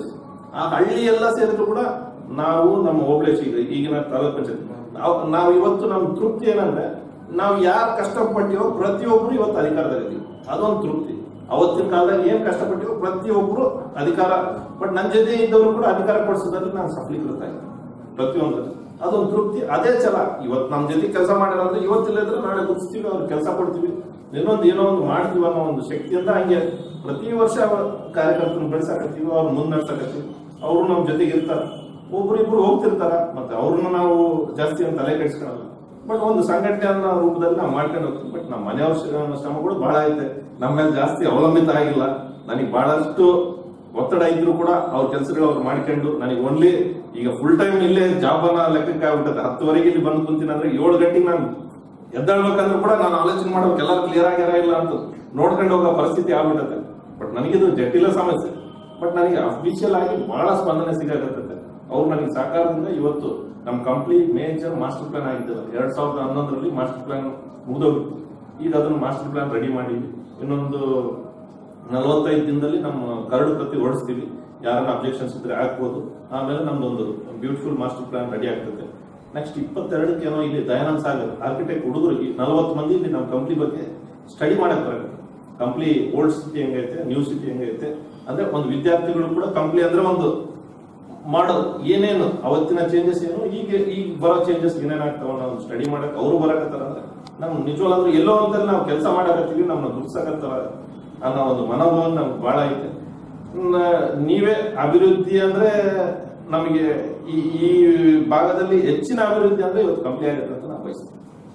ಆ ಹಳ್ಳಿ ಎಲ್ಲ ಸೇರಿದ್ರು ಕೂಡ ನಾವು ನಮ್ಮ ಓಬಳೇಶ್ ಈಗ ಈಗಿನ ತಾಲೂಕ್ ಪಂಚಾಯತ್ ನಾವು ನಾವು ಇವತ್ತು ನಮ್ಮ ತೃಪ್ತಿ ಏನಂದ್ರೆ ನಾವು ಯಾರು ಕಷ್ಟಪಟ್ಟಿವೋ ಪ್ರತಿಯೊಬ್ರು ಇವತ್ತು ಅಧಿಕಾರದಲ್ಲಿದ್ದೀವಿ ಅದೊಂದು ತೃಪ್ತಿ ಅವತ್ತಿನ ಕಾಲದಾಗ ಏನ್ ಕಷ್ಟಪಟ್ಟಿವೋ ಪ್ರತಿಯೊಬ್ರು ಅಧಿಕಾರ ಬಟ್ ನನ್ನ ಜೊತೆ ಇದ್ದವರು ಕೂಡ ಅಧಿಕಾರ ಕೊಡಿಸೋದ್ರಲ್ಲಿ ನಾನು ಸಫಲೀಕೃತ ಇದ್ದೆ ಪ್ರತಿಯೊಂದರಲ್ಲಿ ಅದೊಂದು ತೃಪ್ತಿ ಅದೇ ಛಲ ಇವತ್ತು ನಮ್ಮ ಜೊತೆ ಕೆಲಸ ಮಾಡಿರೋದ್ರೆ ಇವತ್ತಿಲ್ಲದ್ರೆ ನಾಳೆ ಗುರ್ಸ್ತೀವಿ ಅವ್ರು ಕೆಲಸ ಕೊಡ್ತೀವಿ ಇನ್ನೊಂದು ಏನೋ ಒಂದು ಮಾಡ್ತೀವಿ ಅನ್ನೋ ಒಂದು ಶಕ್ತಿಯಿಂದ ಹಂಗೆ ಪ್ರತಿ ವರ್ಷ ಕಾರ್ಯಕರ್ತನ ಬೆಳೆಸಾಕತ್ತೀವಿ ಅವ್ರು ಮುನ್ನಡ್ಸಕತ್ತೀವಿ ಅವರು ನಮ್ಮ ಜೊತೆಗೆ ಇರ್ತಾರ ಒಬ್ರಿಬ್ರು ಹೋಗ್ತಿರ್ತಾರ ಮತ್ತೆ ಅವ್ರನ್ನ ನಾವು ಜಾಸ್ತಿ ಅಂತ ತಲೆ ಕೆಡಿಸ್ಕೊಳ್ಳಲ್ಲ ಬಟ್ ಒಂದು ಸಂಘಟನೆ ಅನ್ನೋ ರೂಪದಲ್ಲಿ ನಾವು ಮಾಡ್ಕೊಂಡು ಹೋಗ್ತೀವಿ ಬಟ್ ನಮ್ಮ ಮನೆಯವ್ರ ಶ್ರ- ಶ್ರಮಗಳು ಬಹಳ ಐತೆ ನಮ್ಮ ಮೇಲೆ ಜಾಸ್ತಿ ಅವಲಂಬಿತ ಆಗಿಲ್ಲ ನನಗೆ ಬಹಳಷ್ಟು ಒತ್ತಡ ಇದ್ರು ಕೂಡ ಅವ್ರ ಕೆಲಸಗಳು ಅವ್ರು ಮಾಡ್ಕೊಂಡು ನನಗೆ ಓನ್ಲಿ ಈಗ ಫುಲ್ ಟೈಮ್ ಇಲ್ಲೇ ಜಾಬ್ ಅನ್ನೋ ಲೆಕ್ಕಕ್ಕೆ ಆಗ್ಬಿಟ್ಟದೆ ಹತ್ತುವರೆಗೆ ಇಲ್ಲಿ ಬಂದು ಕುಂತೀನಿ ಅಂದ್ರೆ ಏಳು ಗಂಟೆಗೆ ನಾನು ಎದ್ದೇಳ್ಬೇಕಂದ್ರೂ ಕೂಡ ನಾನು ಆಲೋಚನೆ ಮಾಡ್ಬೇಕು ಎಲ್ಲರೂ ಕ್ಲಿಯರ್ ಆಗ್ಯಾರ ಇಲ್ಲ ಅಂತ ನೋಡ್ಕೊಂಡು ಹೋಗೋ ಪರಿಸ್ಥಿತಿ ಆಗ್ಬಿಟ್ಟದೆ ಬಟ್ ನನಗಿದು ಜಟಿಲ ಸಮಸ್ಯೆ ಬಟ್ ನನಗೆ ಅಫಿಷಿಯಲ್ ಆಗಿ ಬಹಳ ಸ್ಪಂದನೆ ಸಿಗಾಕತ್ತೈತೆ ಅವ್ರು ನನಗೆ ಸಹಕಾರದಿಂದ ಇವತ್ತು ನಮ್ಮ ಕಂಪ್ನಿ ಮೇಜರ್ ಮಾಸ್ಟರ್ ಪ್ಲಾನ್ ಆಗಿದ್ದಲ್ಲ ಎರಡ್ ಸಾವಿರದ ಹನ್ನೊಂದರಲ್ಲಿ ಮಾಸ್ಟರ್ ಪ್ಲಾನ್ ಮುಗಿದೋಗಿತ್ತು ಈಗ ಅದನ್ನ ಮಾಸ್ಟರ್ ಪ್ಲಾನ್ ರೆಡಿ ಮಾಡಿ ಇನ್ನೊಂದು ನಲವತ್ತೈದು ದಿನದಲ್ಲಿ ನಮ್ಮ ಕರಡು ಪ್ರತಿ ಓಡಿಸ್ತೀವಿ ಯಾರನ್ನ ಅಬ್ಜೆಕ್ಷನ್ಸ್ ಇದ್ರೆ ಹಾಕ್ಬೋದು ಆಮೇಲೆ ನಮ್ದೊಂದು ಬ್ಯೂಟಿಫುಲ್ ಮಾಸ್ಟರ್ ಪ್ಲಾನ್ ರೆಡಿ ಆಗ್ತದೆ ನೆಕ್ಸ್ಟ್ ಇಪ್ಪತ್ತೆರಡಕ್ಕೆ ಏನೋ ಇಲ್ಲಿ ದಯಾನಂದ್ ಸಾಗರ್ ಆರ್ಕಿಟೆಕ್ಟ್ ಹುಡುಗರಿಗೆ ನಲವತ್ತು ಮಂದಿ ಇಲ್ಲಿ ನಮ್ಮ ಕಂಪ್ನಿ ಬಗ್ಗೆ ಸ್ಟಡಿ ಮಾಡಕ್ ಬರುತ್ತೆ ಕಂಪ್ನಿ ಓಲ್ಡ್ ಸಿಟಿ ಹೆಂಗೈತೆ ನ್ಯೂ ಸಿಟಿ ಹೆಂಗೈತೆ ಅಂದ್ರೆ ಒಂದು ವಿದ್ಯಾರ್ಥಿಗಳು ಕೂಡ ಕಂಪ್ನಿ ಅಂದ್ರೆ ಒಂದು ಮಾಡೋದು ಏನೇನು ಅವತ್ತಿನ ಚೇಂಜಸ್ ಏನು ಈಗ ಈಗ ಬರೋ ಚೇಂಜಸ್ ಏನೇನಾಗ್ತಾವ ನಾವು ಸ್ಟಡಿ ಮಾಡಕ್ ಅವರು ಬರಕತ್ತಾರ ಅಂದ್ರೆ ನಮ್ ನಿಜವಾಗ್ಲೂ ಎಲ್ಲೋ ಅಂತ ನಾವು ಕೆಲಸ ಮಾಡಕತ್ತೀವಿ ನಮ್ಮನ್ನ ದುಡ್ಸಕತ್ತಾರ ಅನ್ನೋ ಒಂದು ಮನೋಭಾವ ನಮ್ಗೆ ಬಹಳ ಐತೆ ನ- ನೀವೇ ಅಭಿವೃದ್ಧಿ ಅಂದ್ರೆ ನಮಗೆ ಈ ಈ ಭಾಗದಲ್ಲಿ ಹೆಚ್ಚಿನ ಅಭಿವೃದ್ಧಿ ಅಂದ್ರೆ ಇವತ್ತು ಕಂಪ್ನಿ ಆಗುತ್ತೆ ಅಂತ ನಾವು ಬಯಸ್ತೀವಿ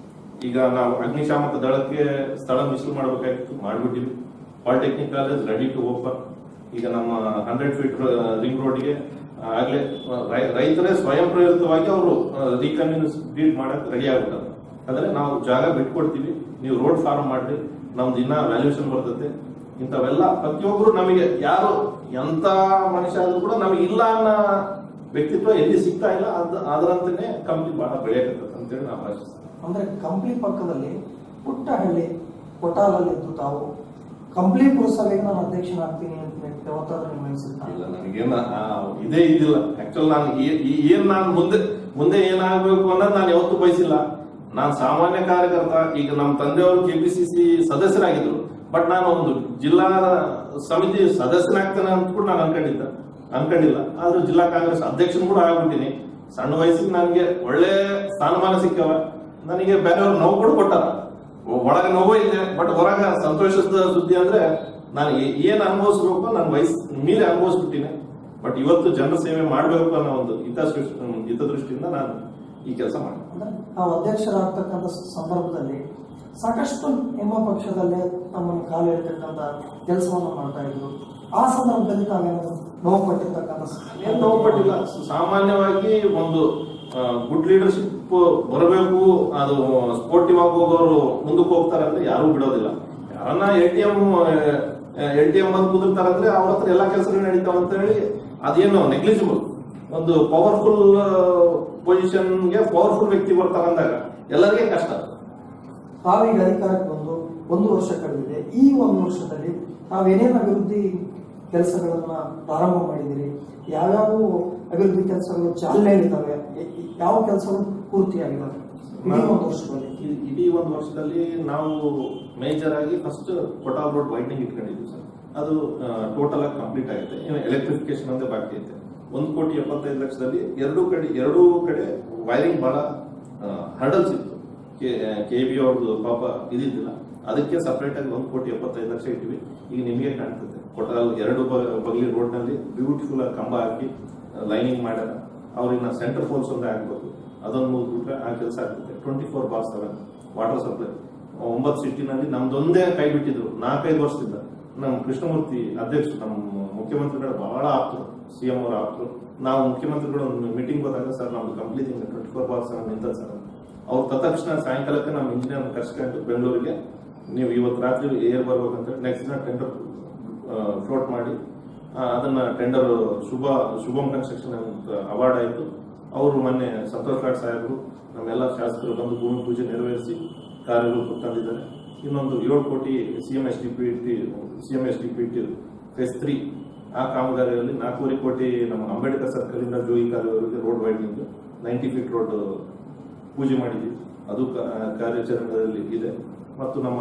ಈಗ ನಾವು ಅಗ್ನಿಶಾಮಕ ದಳಕ್ಕೆ ಸ್ಥಳ ಮೀಸಲು ಮಾಡಬೇಕಾಗಿತ್ತು ಮಾಡ್ಬಿಟ್ಟಿವಿ polytechnic college ready to open ಈಗ ನಮ್ಮ ಹಂಡ್ರೆಡ್ ಫೀಟ್ ರಿಂಗ್ ರೋಡ್ಗೆ ಆಗ್ಲೇ ರೈ- ರೈತರೇ ಸ್ವಯಂ ಪ್ರೇರಿತವಾಗಿ ಅವರು ರೀಕನ್ವಿನ್ಸ್ ಬೀಟ್ ಮಾಡಕ್ ರೆಡಿ ಆಗ್ಬಿಟ್ಟಾರೆ ಅಂದ್ರೆ ನಾವು ಜಾಗ ಬಿಟ್ಕೊಡ್ತೀವಿ ನೀವು ರೋಡ್ ಫಾರ್ಮ್ ಮಾಡ್ರಿ ನಮ್ದು ಇನ್ನ ವ್ಯಾಲ್ಯೂಷನ್ ಬರ್ತದೆ ಇಂಥವೆಲ್ಲ ಪ್ರತಿಯೊಬ್ರು ನಮಗೆ ಯಾರು ಎಂತ ಮನುಷ್ಯ ಆದ್ರೂ ಕೂಡ ನಮಗೆ ಇಲ್ಲ ಅನ್ನೋ ವ್ಯಕ್ತಿತ್ವ ಎಲ್ಲಿ ಸಿಗ್ತಾ ಇಲ್ಲ ಅದ್ ಅದರಂತೆನೆ ಕಂಪ್ನಿ ಬಹಳ ಬೆಳೆಯಕತ್ತದ ಅಂತೇಳಿ ನಾವು ಆಶಿಸ್ತೀವಿ ಅಂದ್ರೆ ಕಂಪ್ಲಿ ಪಕ್ಕದಲ್ಲಿ ಪುಟ್ಟ ಹಳ್ಳಿ ಕೊಟಾಲಲ್ಲಿದ್ದು ತಾವು ಕಂಪ್ಲಿ ಪುರಸಭೆಗೆ ನಾನು ಅಧ್ಯಕ್ಷನಾಗ್ತೀನಿ ಅಂತ ಯಾವತ್ತಾದ್ರೂ ನಿರ್ವಹಿಸಿರ್ತಾರೆ ಇಲ್ಲ ನನಗೇನ ಆ, ಇದೇ ಇದಿಲ್ಲ ಆಕ್ಚುಲ್ ನಾನು ಈ- ಈ- ಏನ್ ನಾನು ಮುಂದೆ ಮುಂದೆ ಏನಾಗಬೇಕು ಅನ್ನೋದು ನಾನು ಯಾವತ್ತೂ ಬಯಸಿಲ್ಲ ನಾನು ಸಾಮಾನ್ಯ ಕಾರ್ಯಕರ್ತ ಈಗ ನಮ್ಮ ತಂದೆಯವರು ಕೆಪಿಸಿಸಿ ಸದಸ್ಯರಾಗಿದ್ರು ಬಟ್ ನಾನು ಒಂದು ಜಿಲ್ಲಾ ಸಮಿತಿ ಸದಸ್ಯನಾಗ್ತೇನೆ ಅಂತ ಕೂಡ ನಾನು ಅನ್ಕೊಂಡಿದ್ದ ಅನ್ಕೊಂಡಿಲ್ಲ ಆದ್ರೂ ಜಿಲ್ಲಾ ಕಾಂಗ್ರೆಸ್ ಅಧ್ಯಕ್ಷನು ಕೂಡ ಆಗ್ಬಿಟ್ಟಿನಿ ಸಣ್ಣ ವಯಸ್ಸಿಗೆ ನನಗೆ ಒಳ್ಳೆ ಸ್ಥಾನಮಾನ ಸಿಕ್ಕವ ನನಗೆ ಬೇರೆಯವ್ರು ನೋವು ಕೂಡ ಕೊಟ್ಟಾರ ಒಳಗೆ ನೋವು ಇದೆ ಬಟ್ ಹೊರಗ ಸಂತೋಷದ ಸುದ್ದಿ ಅಂದ್ರೆ ನಾನು ಏ- ಏನ್ ಅನುಭವಿಸ್ಬೇಕು ನನ್ನ ವಯಸ್ಸು ಮೀರಿ ಅನುಭವಿಸ್ಬಿಟ್ಟಿನಿ ಬಟ್ ಇವತ್ತು ಜನರ ಸೇವೆ ಮಾಡಬೇಕು ಅನ್ನೋ ಒಂದು ಹಿತದೃಷ್ಟಿ ಹಿತದೃಷ್ಟಿಯಿಂದ ನಾನು ಈ ಕೆಲಸ ಮಾಡಿ ಅಂದ್ರೆ ನಾವು ಅಧ್ಯಕ್ಷರಾಗ್ತಕ್ಕಂಥ ಸಂದರ್ಭದಲ್ಲಿ ಸಾಕಷ್ಟು ನಿಮ್ಮ ಪಕ್ಷದಲ್ಲೇ ತಮ್ಮನ್ನು ಕಾಲಿಡ್ತಕ್ಕಂಥ ಕೆಲಸವನ್ನು ಮಾಡ್ತಾ ಇದ್ರು ಆ ಸಂದರ್ಭದಲ್ಲಿ ತಾವೇನು ನೋವು ಪಟ್ಟಿರ್ತಕ್ಕಂಥ ಏನ್ ನೋವು ಪಟ್ಟಿಲ್ಲ ಸಾಮಾನ್ಯವಾಗಿ ಒಂದು ಗುಡ್ ಲೀಡರ್ಶಿಪ್ ಬರಬೇಕು ಅದು ಸ್ಪೋರ್ಟಿವ್ ಆಗಿ ಹೋಗೋರು ಮುಂದಕ್ಕೆ ಹೋಗ್ತಾರೆ ಅಂದ್ರೆ ಯಾರು ಬಿಡೋದಿಲ್ಲ ಯಾರನ್ನ A T M L T M ಬಂದು ಕುದುರ್ತಾರೆ ಅಂದ್ರೆ ಅವ್ರ ಹತ್ರ ಎಲ್ಲಾ ಕೆಲಸಗಳು ನಡೀತಾವ ಅಂತ ಹೇಳಿ ಅದೇನು ನೆಗ್ಲಿಜಿಬಲ್ ಒಂದು ಪವರ್ಫುಲ್ ಪೊಸಿಷನ್ಗೆ ಪವರ್ಫುಲ್ ವ್ಯಕ್ತಿ ಬರ್ತಾರೆ ಅಂದಾಗ ಎಲ್ಲರಿಗೆ ಕಷ್ಟ ತಾವೀಗ ಅಧಿಕಾರಕ್ಕೆ ಬಂದು ಒಂದು ವರ್ಷ ಕಳೆದಿದೆ ಈ ಒಂದು ವರ್ಷದಲ್ಲಿ ತಾವೇನೇನು ಅಭಿವೃದ್ಧಿ ಕೆಲಸಗಳನ್ನ ಪ್ರಾರಂಭ ಮಾಡಿದಿರಿ ಯಾವ್ಯಾವ ಅಭಿವೃದ್ಧಿ ಕೆಲಸಗಳು ಚಾಲನೆಯಲ್ಲಿದ್ದಾವೆ ಯ- ಯಾವ ಕೆಲಸಗಳು ಪೂರ್ತಿಯಾಗಿದ್ದಾವೆ ಇಡೀ ಒಂದು ವರ್ಷದಲ್ಲಿ ಇ- ಇಡೀ ಒಂದು ವರ್ಷದಲ್ಲಿ ನಾವು ಮೇಜರ್ ಆಗಿ ಫಸ್ಟ್ ಕೊಟಾಲ್ ರೋಡ್ ವೈಡ್ನಿಂಗ್ ಇಟ್ಕೊಂಡಿದ್ವಿ ಸರ್ ಅದು ಟೋಟಲ್ ಆಗಿ ಕಂಪ್ಲೀಟ್ ಆಗಿದೆ ಇನ್ನು ಎಲೆಕ್ಟ್ರಿಫಿಕೇಶನ್ ಒಂದೇ ಬಾಕಿ ಐತೆ ಒಂದು ಕೋಟಿ ಎಪ್ಪತ್ತೈದು ಲಕ್ಷದಲ್ಲಿ ಎರಡೂ ಕಡೆ ಎರಡೂ ಕಡೆ ವೈರಿಂಗ್ ಬಹಳ ಹರ್ಡಲ್ಸ್ ಇತ್ತು ಕೆ ಬಿ ಅವ್ರದ್ದು ಪಾಪ ಇದಿದ್ದಿಲ್ಲ ಅದಕ್ಕೆ ಸಪರೇಟ್ ಆಗಿ ಒಂದು ಕೋಟಿ ಎಪ್ಪತ್ತೈದು ಲಕ್ಷ ಇಟ್ಟಿವಿ ಈಗ ನಿಮಗೆ ಕಾಣ್ತದೆ ಕೊಟಾಲ್ ಎರಡು ಬ- ಬಗಲಿ ರೋಡ್ ನಲ್ಲಿ ಬ್ಯೂಟಿಫುಲ್ ಆಗಿ ಕಂಬ ಹಾಕಿ ಲೈನಿಂಗ್ ಮಾಡ್ಯಾರ ಅವ್ರಿನ್ನ ಸೆಂಟರ್ ಫೋರ್ಸ್ ಒಂದೇ ಆಗ್ಬೇಕು ಅದೊಂದು ಮುಗಿದ್ಬಿಟ್ರೆ ಆ ಕೆಲಸ ಆಗ್ತದೆ twenty four bar seven water supply ಒಂಬತ್ತು ಸಿಟಿನಲ್ಲಿ ನಮ್ದೊಂದೇ ಕೈ ಬಿಟ್ಟಿದ್ರು ನಾಲ್ಕೈದು ವರ್ಷದಿಂದ ನಮ್ಮ ಕೃಷ್ಣಮೂರ್ತಿ ಅಧ್ಯಕ್ಷರು ನಮ್ಮ ಮುಖ್ಯಮಂತ್ರಿಗಳ ಬಹಳ ಆಪ್ತರು ಸಿ ಎಂ ಅವರ ಆಪ್ತರು ನಾವು ಮುಖ್ಯಮಂತ್ರಿಗಳು ಒಂದು ಮೀಟಿಂಗ್ ಹೋದಾಗ ಸರ್ ನಮ್ದು ಕಂಪ್ಲೀಟ್ ಹಿಂಗೆ ಟ್ವೆಂಟಿ ಫೋರ್ ಬಾರ್ ಸೆವೆನ್ ನಿಂತದ ಸರ್ ಅವ್ರು ತಕ್ಷಣ ಸಾಯಂಕಾಲಕ್ಕೆ ನಮ್ಮ ಇಂಜಿನಿಯರ್ ಕರ್ಸ್ಕೊಂಡು ಬೆಂಗಳೂರಿಗೆ ನೀವು ಇವತ್ತು ರಾತ್ರಿ ಏರ್ ಬರ್ಬೇಕಂತ ನೆಕ್ಸ್ಟ್ ದಿನ ಟೆಂಡರ್ ಫ್ಲೋಟ್ ಮಾಡಿ ಆ, ಅದನ್ನ ಟೆಂಡರ್ ಶುಭ ಶುಭಂ ಕನ್ಸ್ಟ್ರಕ್ಷನ್ ಅಂತ ಅವಾರ್ಡ್ ಆಯಿತು ಅವರು ಮೊನ್ನೆ ಸಂತೋಷ್ ಲಾಡ್ ಸಾಹೇಬರು ನಮ್ಮೆಲ್ಲ ಶಾಸಕರು ಬಂದು ಭೂಮಿ ಪೂಜೆ ನೆರವೇರಿಸಿ ಕಾರ್ಯರೂಪಕ್ಕೆ ತಂದಿದ್ದಾರೆ ಇನ್ನೊಂದು ಏಳು ಕೋಟಿ C M S D P T C M S D P T phase three ಆ ಕಾಮಗಾರಿಯಲ್ಲಿ ನಾಲ್ಕೂವರೆ ಕೋಟಿ ನಮ್ಮ ಅಂಬೇಡ್ಕರ್ ಸರ್ಕಲ್ ಇಂದ ಜೋಗಿ ಕಾಲುವರೆಗೆ road widening ninety feet road ಪೂಜೆ ಮಾಡಿದ್ವಿ ಅದು ಕ- ಕಾರ್ಯಾಚರಣೆಯಲ್ಲಿ ಇದೆ ಮತ್ತು ನಮ್ಮ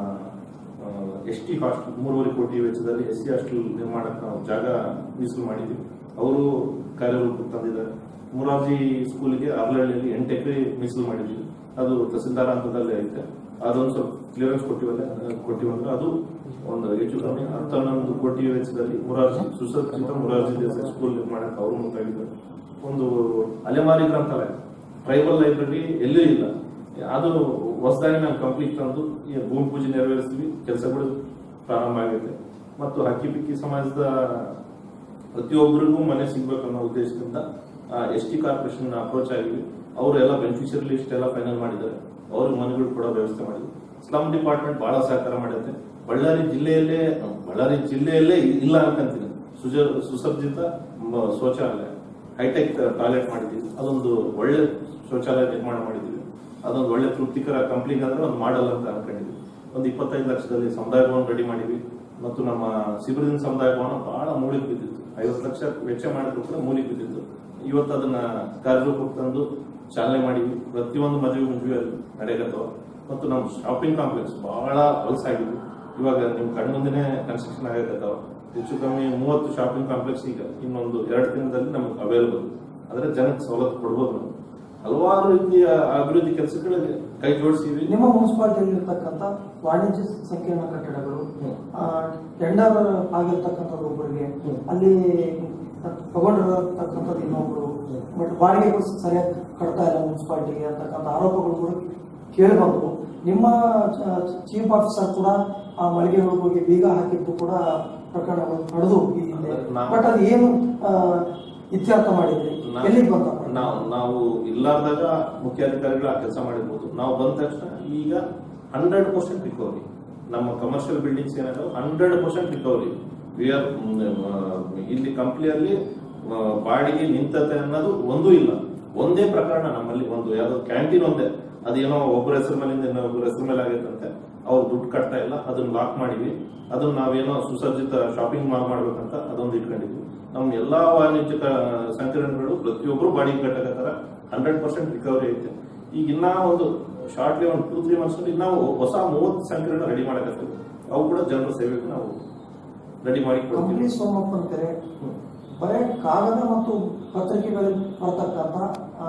ಎಸ್ ಟಿ ಹಾಸ್ಟೆಲ್ ಮೂರುವರೆ ಕೋಟಿ ವೆಚ್ಚದಲ್ಲಿ ಎಸ್ ಸಿ ಹಾಸ್ಟೆಲ್ ನಿರ್ಮಾಣಕ್ಕೆ ನಾವು ಜಾಗ ಮೀಸಲು ಮಾಡಿದ್ವಿ ಅವರು ಕಾರ್ಯರೂಪಕ್ಕೆ ತಂದಿದ್ದಾರೆ ಮುರಾರ್ಜಿ ಸ್ಕೂಲಿಗೆ ಅರ್ಲಹಳ್ಳಿಯಲ್ಲಿ ಎಂಟು ಎಕರೆ ಮೀಸಲು ಮಾಡಿದ್ವಿ ಅದು ತಹಸೀಲ್ದಾರ್ ಹಂತದಲ್ಲಿ ಐತೆ ಅದೊಂದು ಸ್ವಲ್ಪ ಕ್ಲಿಯರೆನ್ಸ್ ಕೊಟ್ಟಿವಲ್ಲ ಕೊಟ್ಟಿವಂದ್ರೆ ಅದು ಒಂದು ಹೆಚ್ಚು ಕಮ್ಮಿ ಹತ್ತು ಹನ್ನೊಂದು ಕೋಟಿ ವೆಚ್ಚದಲ್ಲಿ ಮುರಾರ್ಜಿ ಸುಸಜ್ಜಿತ ಮುರಾರ್ಜಿ ದೇಸಾಯಿ ಸ್ಕೂಲ್ ನಿರ್ಮಾಣಕ್ಕೆ ಅವರು ಮುಂತಾಗಿದ್ದಾರೆ ಒಂದು ಅಲೆಮಾರಿ ಗ್ರಂಥಾಲಯ ಟ್ರೈಬಲ್ ಲೈಬ್ರರಿ ಎಲ್ಲೂ ಇಲ್ಲ ಅದು ಹೊಸದಾಗಿ ನಾವು ಕಂಪ್ಲೀಟ್ ತಂದು ಈ ಭೂಮಿ ಪೂಜೆ ನೆರವೇರಿಸ್ತೀವಿ ಕೆಲಸಗಳು ಪ್ರಾರಂಭ ಆಗುತ್ತೆ ಮತ್ತು ಹಕ್ಕಿ ಪಿಕ್ಕಿ ಸಮಾಜದ ಪ್ರತಿಯೊಬ್ಬರಿಗೂ ಮನೆ ಸಿಗ್ಬೇಕು ಅನ್ನೋ ಉದ್ದೇಶದಿಂದ ಎಸ್ ಟಿ ಕಾರ್ಪೊರೇಷನ್ ಅಪ್ರೋಚ್ ಆಗಿವಿ ಅವರು ಎಲ್ಲ ಬೆನಿಫಿಷಿಯರಿ ಲಿಸ್ಟ್ ಎಲ್ಲ ಫೈನಲ್ ಮಾಡಿದ್ದಾರೆ ಅವ್ರಿಗೆ ಮನೆಗಳು ಕೊಡೋ ವ್ಯವಸ್ಥೆ ಮಾಡಿದ್ವಿ ಸ್ಲಮ್ ಡಿಪಾರ್ಟ್ಮೆಂಟ್ ಬಹಳ ಸಹಕಾರ ಮಾಡುತ್ತೆ ಬಳ್ಳಾರಿ ಜಿಲ್ಲೆಯಲ್ಲೇ ಬಳ್ಳಾರಿ ಜಿಲ್ಲೆಯಲ್ಲೇ ಇಲ್ಲ ಅನ್ಕಂತೀನಿ ಸುಜ ಸುಸಜ್ಜಿತ ಮ- ಶೌಚಾಲಯ ಹೈಟೆಕ್ ಟಾಯ್ಲೆಟ್ ಮಾಡಿದ್ದೀವಿ ಅದೊಂದು ಒಳ್ಳೆ ಶೌಚಾಲಯ ನಿರ್ಮಾಣ ಮಾಡಿದ್ದೀವಿ ಅದೊಂದು ಒಳ್ಳೆ ತೃಪ್ತಿಕರ ಕಂಪ್ನಿಗೆ ಅಂದ್ರೆ ಒಂದು ಮಾಡಲ್ ಅಂತ ಅನ್ಕೊಂಡಿದ್ವಿ ಒಂದು ಇಪ್ಪತ್ತೈದು ಲಕ್ಷದಲ್ಲಿ ಸಮುದಾಯ ಭವನ ರೆಡಿ ಮಾಡಿದ್ವಿ ಮತ್ತು ನಮ್ಮ ಶಿಬಿರದಿಂದ ಸಮುದಾಯ ಭವನ ಬಹಳ ಮೂಲಿಗೆ ಬಿದ್ದಿತ್ತು ಐವತ್ತು ಲಕ್ಷ ವೆಚ್ಚ ಮಾಡಿದ್ರು ಕೂಡ ಮೂಲಿಗೆ ಬಿದ್ದಿತ್ತು ಇವತ್ತು ಅದನ್ನ ಕಾರ್ಯರೂಪಕ್ಕೆ ತಂದು ಚಾಲನೆ ಮಾಡಿದ್ವಿ ಪ್ರತಿಯೊಂದು ಮದುವೆ ಮುಂಜುವೆ ನಡೆಯಕತ್ತವ ಮತ್ತು ನಮ್ಮ ಶಾಪಿಂಗ್ ಕಾಂಪ್ಲೆಕ್ಸ್ ಬಹಳ ಹೊಲಸಾಗಿದ್ವಿ ಇವಾಗ ನಿಮ್ ಕಣ್ಮುಂದಿನೇ ಕನ್ಸ್ಟ್ರಕ್ಷನ್ ಆಗಕತ್ತವ ಹೆಚ್ಚು ಕಮ್ಮಿ ಮೂವತ್ತು ಶಾಪಿಂಗ್ ಕಾಂಪ್ಲೆಕ್ಸ್ ಈಗ ಇನ್ನೊಂದು ಎರಡು ದಿನದಲ್ಲಿ ನಮ್ಗೆ ಅವೈಲಬಲ್ ಅಂದ್ರೆ ಜನಕ್ಕೆ ಸವಲತ್ತು ಕೊಡ್ಬೋದು ನಾವು ಹಲವಾರು ರೀತಿಯ ಅಭಿವೃದ್ಧಿ ಕೆಲಸಗಳಿಗೆ ಕೈ ಜೋಡಿಸಿವಿ ನಿಮ್ಮ ಮುನ್ಸಿಪಾಲಿಟಿಯಲ್ಲಿ ಇರ್ತಕ್ಕಂಥ ವಾಣಿಜ್ಯ ಸಂಕೀರ್ಣ ಕಟ್ಟಡಗಳು ಹ್ಮ್. ಟೆಂಡರ್ ಆಗಿರ್ತಕ್ಕಂಥದ್ದು ಒಬ್ಬರಿಗೆ ಹ್ಮ್. ಅಲ್ಲಿ ತಗೊಂಡಿರತಕ್ಕಂಥದ್ದು ಇನ್ನೊಬ್ರು ಬಟ್ ಬಾಡಿಗೆಗಳು ಸರಿಯಾಗಿ ಕಟ್ತಾ ಇಲ್ಲ ಮುನ್ಸಿಪಾಲಿಟಿಗೆ ಅಂತಕ್ಕಂಥ ಆರೋಪಗಳು ಕೂಡ ಕೇಳಿ ಬಂದವು ನಿಮ್ಮ ಚೀಫ್ ಆಫೀಸರ್ ಕೂಡ ಆ ಮಳಿಗೆಗಳಿಗೆ ಹೋಗಿ ಬೀಗ ಹಾಕಿದ್ದು ಕೂಡ ಪ್ರಕರಣಗಳು ನಡೆದು ಈ ಹಿಂದೆ ನಾ- ಬಟ್ ಅದು ಏನು ಆ, ಇತ್ಯರ್ಥ ಮಾಡಿದ್ರಿ ನಾ- ಎಲ್ಲಿಗೆ ಬಂತ ನಾವು ನಾವು ಇಲ್ಲಾರ್ದಾಗ ಮುಖ್ಯಾಧಿಕಾರಿಗಳು ಆ ಕೆಲಸ ಮಾಡಿರ್ಬೋದು ನಾವು ಬಂದ ತಕ್ಷಣ ಈಗ ಹಂಡ್ರೆಡ್ ಪರ್ಸೆಂಟ್ ರಿಕವರಿ ನಮ್ಮ ಕಮರ್ಷಿಯಲ್ ಬಿಲ್ಡಿಂಗ್ಸ್ ಏನಾದ್ರು hundred percent recovery V R ಇಲ್ಲಿ ಕಂಪ್ನಿಯಲ್ಲಿ ಬಾಡಿಗೆ ನಿಂತತೆ ಅನ್ನೋದು ಒಂದೂ ಇಲ್ಲ ಒಂದೇ ಪ್ರಕರಣ ನಮ್ಮಲ್ಲಿ ಒಂದು ಯಾವ್ದೋ ಕ್ಯಾಂಟೀನ್ ಒಂದೇ ಅದೇನೋ ಒಬ್ಬರ ಹೆಸರು ಮೇಲಿಂದ ಇನ್ನೊಬ್ಬರ ಹೆಸರು ಮೇಲೆ ಆಗೈತಂತೆ ಅವ್ರು ದುಡ್ಡು ಕಟ್ತಾ ಇಲ್ಲ ಅದನ್ನ ಲಾಕ್ ಮಾಡಿವಿ ಅದನ್ನ ನಾವೇನೋ ಸುಸಜ್ಜಿತ ಶಾಪಿಂಗ್ ಮಾಲ್ ಮಾಡ್ಬೇಕಂತ ಅದೊಂದು ಇಟ್ಕೊಂಡಿದ್ವಿ ನಮ್ಮ ಎಲ್ಲಾ ವಾಣಿಜ್ಯಿಕ ಸಂಕೀರ್ಣಗಳು ಪ್ರತಿಯೊಬ್ಬರು ಬಾಡಿಗೆ ಕಟ್ಟಕತ್ತಾರ ಹಂಡ್ರೆಡ್ ಪರ್ಸೆಂಟ್ ರಿಕವರಿ ಐತೆ ಈಗ ಇನ್ನ ಒಂದು ಶಾರ್ಟ್ಲಿ ಒಂದು ಟೂ ತ್ರೀ ಮಂತ್ಸ್ ಇನ್ನ ಹೊಸ ಮೂವತ್ತು ಸಂಕೀರ್ಣ ರೆಡಿ ಮಾಡಕತ್ತೀವಿ ಅವು ಕೂಡ ಜನರ ಸೇವೆಗೆ ನಾವು ರೆಡಿ ಮಾಡಿ ಕೊಡ್ತೀವಿ ಕಂಪ್ಲಿ ಸೋಮಪ್ಪನ ಕೆರೆ ಬರೇ ಕಾಗದ ಮತ್ತು ಪತ್ರಿಕೆಗಳಲ್ಲಿ ಬರ್ತಕ್ಕಂಥ ಆ,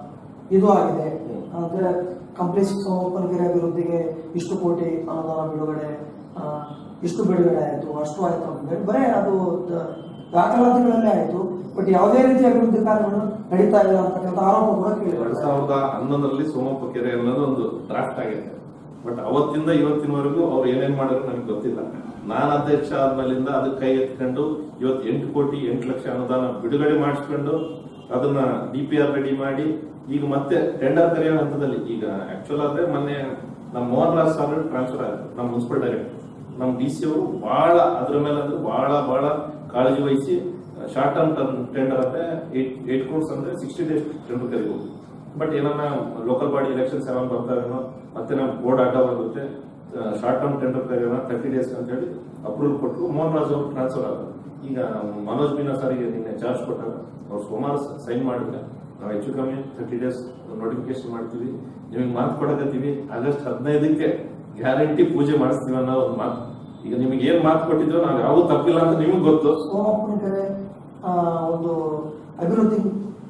ಇದು ಆಗಿದೆ ಹ್ಮ್. ಅಂದ್ರೆ ಕಂಪ್ಲಿ ಸೋಮಪ್ಪನ ಕೆರೆ ಅಭಿವೃದ್ಧಿಗೆ ಇಷ್ಟು ಕೋಟಿ ಅನುದಾನ ಬಿಡುಗಡೆ ಆ, ಇಷ್ಟು ಬಿಡುಗಡೆ ಆಯ್ತು ಅಷ್ಟು ಆಯ್ತು ಅಂತ ಹೇಳಿ ಬರೇ ಅದು ದ- ದಾಖಲಾತಿಗಳಲ್ಲೇ ಆಯ್ತು ಬಟ್ ಯಾವುದೇ ರೀತಿಯ ಅಭಿವೃದ್ಧಿ ಕಾರ್ಯಗಳು ನಡೀತಾ ಇಲ್ಲ ಅಂತಕ್ಕಂಥ ಆರೋಪ ಕೂಡ ಕೇಳಿ ಎರಡ್ ಸಾವಿರದ ಹನ್ನೊಂದರಲ್ಲಿ ಸೋಮಪ್ಪ ಕೆರೆ ಅನ್ನೋದು ಒಂದು ಡ್ರಾಫ್ಟ್ ಆಗೈತೆ ಬಟ್ ಅವತ್ತಿಂದ ಇವತ್ತಿನವರೆಗೂ ಅವ್ರು ಏನೇನ್ ಮಾಡಿದ್ರು ನನಗೆ ಗೊತ್ತಿಲ್ಲ ನಾನು ಅಧ್ಯಕ್ಷ ಆದ್ಮೇಲಿಂದ ಅದಕ್ಕೆ ಕೈ ಎತ್ಕೊಂಡು ಇವತ್ತು ಎಂಟು ಕೋಟಿ ಎಂಟು ಲಕ್ಷ ಅನುದಾನ ಬಿಡುಗಡೆ ಮಾಡಿಸ್ಕೊಂಡು ಅದನ್ನ ಡಿ ಪಿ ಆರ್ ರೆಡಿ ಮಾಡಿ ಈಗ ಮತ್ತೆ ಟೆಂಡರ್ ಕರೆಯೋ ಹಂತದಲ್ಲಿ ಈಗ ಆಕ್ಚುಲ್ ಆದ್ರೆ ಮೊನ್ನೆ ನಮ್ಮ ಮೋಹನ್ ರಾಜ್ ಸರ್ ಟ್ರಾನ್ಸ್ಫರ್ ಆಯ್ತು ನಮ್ಮ ಮುನ್ಸಿಪಲ್ ಡೈರೆಕ್ಟರ್ ನಮ್ಮ ಡಿ ಸಿ ಅವರು ಬಹಳ ಅದ್ರ ಮೇಲೆ ಅಂದ್ರೆ ಬಹಳ ಬಹಳ ಕಾಳಜಿ ವಹಿಸಿ ಶಾರ್ಟ್ ಟರ್ಮ್ ಟೆಂಡರ್ ಅಂದ್ರೆ ಏಟ್ ಏಟ್ ಕ್ರೋರ್ಸ್ ಅಂದ್ರೆ ಸಿಕ್ಸ್ಟಿ ಡೇಸ್ ಟೆಂಡರ್ ಕರಿಬಹುದು ಬಟ್ ಏನನ್ನ ಲೋಕಲ್ ಬಾಡಿ ಎಲೆಕ್ಷನ್ಸ್ ಯಾವಾಗ ಬರ್ತಾವೇನೋ ಮತ್ತೆ ನಮ್ಮ ಬೋರ್ಡ್ ಆಟ ಬರುತ್ತೆ ಶಾರ್ಟ್ ಟರ್ಮ್ ಟೆಂಡರ್ ಕರೆಯೋಣ ತರ್ಟಿ ಡೇಸ್ ಅಂತ ಹೇಳಿ ಅಪ್ರೂವಲ್ ಕೊಟ್ಟು ಮೋಹನ್ ರಾಜ್ ಅವರು ಟ್ರಾನ್ಸ್ಫರ್ ಆಗ ಈಗ ಮನೋಜ್ ಮೀನಾ ಸರಿಗೆ ನಿನ್ನೆ ಚಾರ್ಜ್ ಕೊಟ್ಟಾಗ ಅವ್ರು ಸೋಮವಾರ ಸೈನ್ ಮಾಡಿದ್ರೆ ನಾವು ಹೆಚ್ಚು ಕಮ್ಮಿ ತರ್ಟಿ ಡೇಸ್ ನೋಟಿಫಿಕೇಶನ್ ಮಾಡ್ತೀವಿ ನಿಮಗೆ ಮಾತು ಕೊಡಕತ್ತೀವಿ ಆಗಸ್ಟ್ ಹದಿನೈದಕ್ಕೆ ಗ್ಯಾರಂಟಿ ಪೂಜೆ ಮಾಡಿಸ್ತೀವಿ ಅನ್ನೋ ಒಂದು ಮಾತು ಈಗ ನಿಮಗೆ ಏನ್ ಮಾತು ಕೊಟ್ಟಿದ್ವೋ ನಾವು ಯಾವುದು ತಪ್ಪಿಲ್ಲ ಅಂತ ನಿಮ್ಗೆ ಗೊತ್ತು ಸೋಮಪ್ಪನ ಕೆರೆ ಆ, ಒಂದು ಅಭಿವೃದ್ಧಿ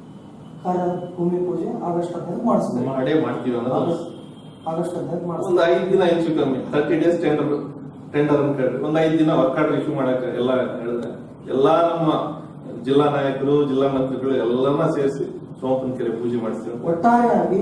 ಕಾರ್ಯ ಭೂಮಿ ಪೂಜೆ ಆಗಸ್ಟ್ ಹದಿನೈದು ಮಾಡಿಸ್ಬೇಕು ಮಾಡೇ ಮಾಡ್ತೀವಿ ಅನ್ನೋದು ಆಗಸ್ಟ್ ಆಗಸ್ಟ್ ಹದಿನೈದು ಮಾಡಿಸ್ಬೇಕು ಒಂದು ಐದು ದಿನ ಹೆಚ್ಚು ಕಮ್ಮಿ ತರ್ಟಿ ಡೇಸ್ ಟೆಂಡರ್ ಟೆಂಡರ್ ಅಂತ ಹೇಳಿ ಒಂದು ಐದು ದಿನ ವರ್ಕ್ ಆರ್ಡರ್ ಇಶ್ಯೂ ಮಾಡಕ್ಕೆ ಎಲ್ಲ ಹೇಳಿದ್ರೆ ಎಲ್ಲಾ ನಮ್ಮ ಜಿಲ್ಲಾ ನಾಯಕರು ಜಿಲ್ಲಾ ಮಂತ್ರಿಗಳು ಎಲ್ಲರನ್ನ ಸೇರಿಸಿ ಸೋಮಪ್ಪನ ಕೆರೆ ಪೂಜೆ ಮಾಡಿಸ್ತೀವಿ ಒಟ್ಟಾರೆಯಾಗಿ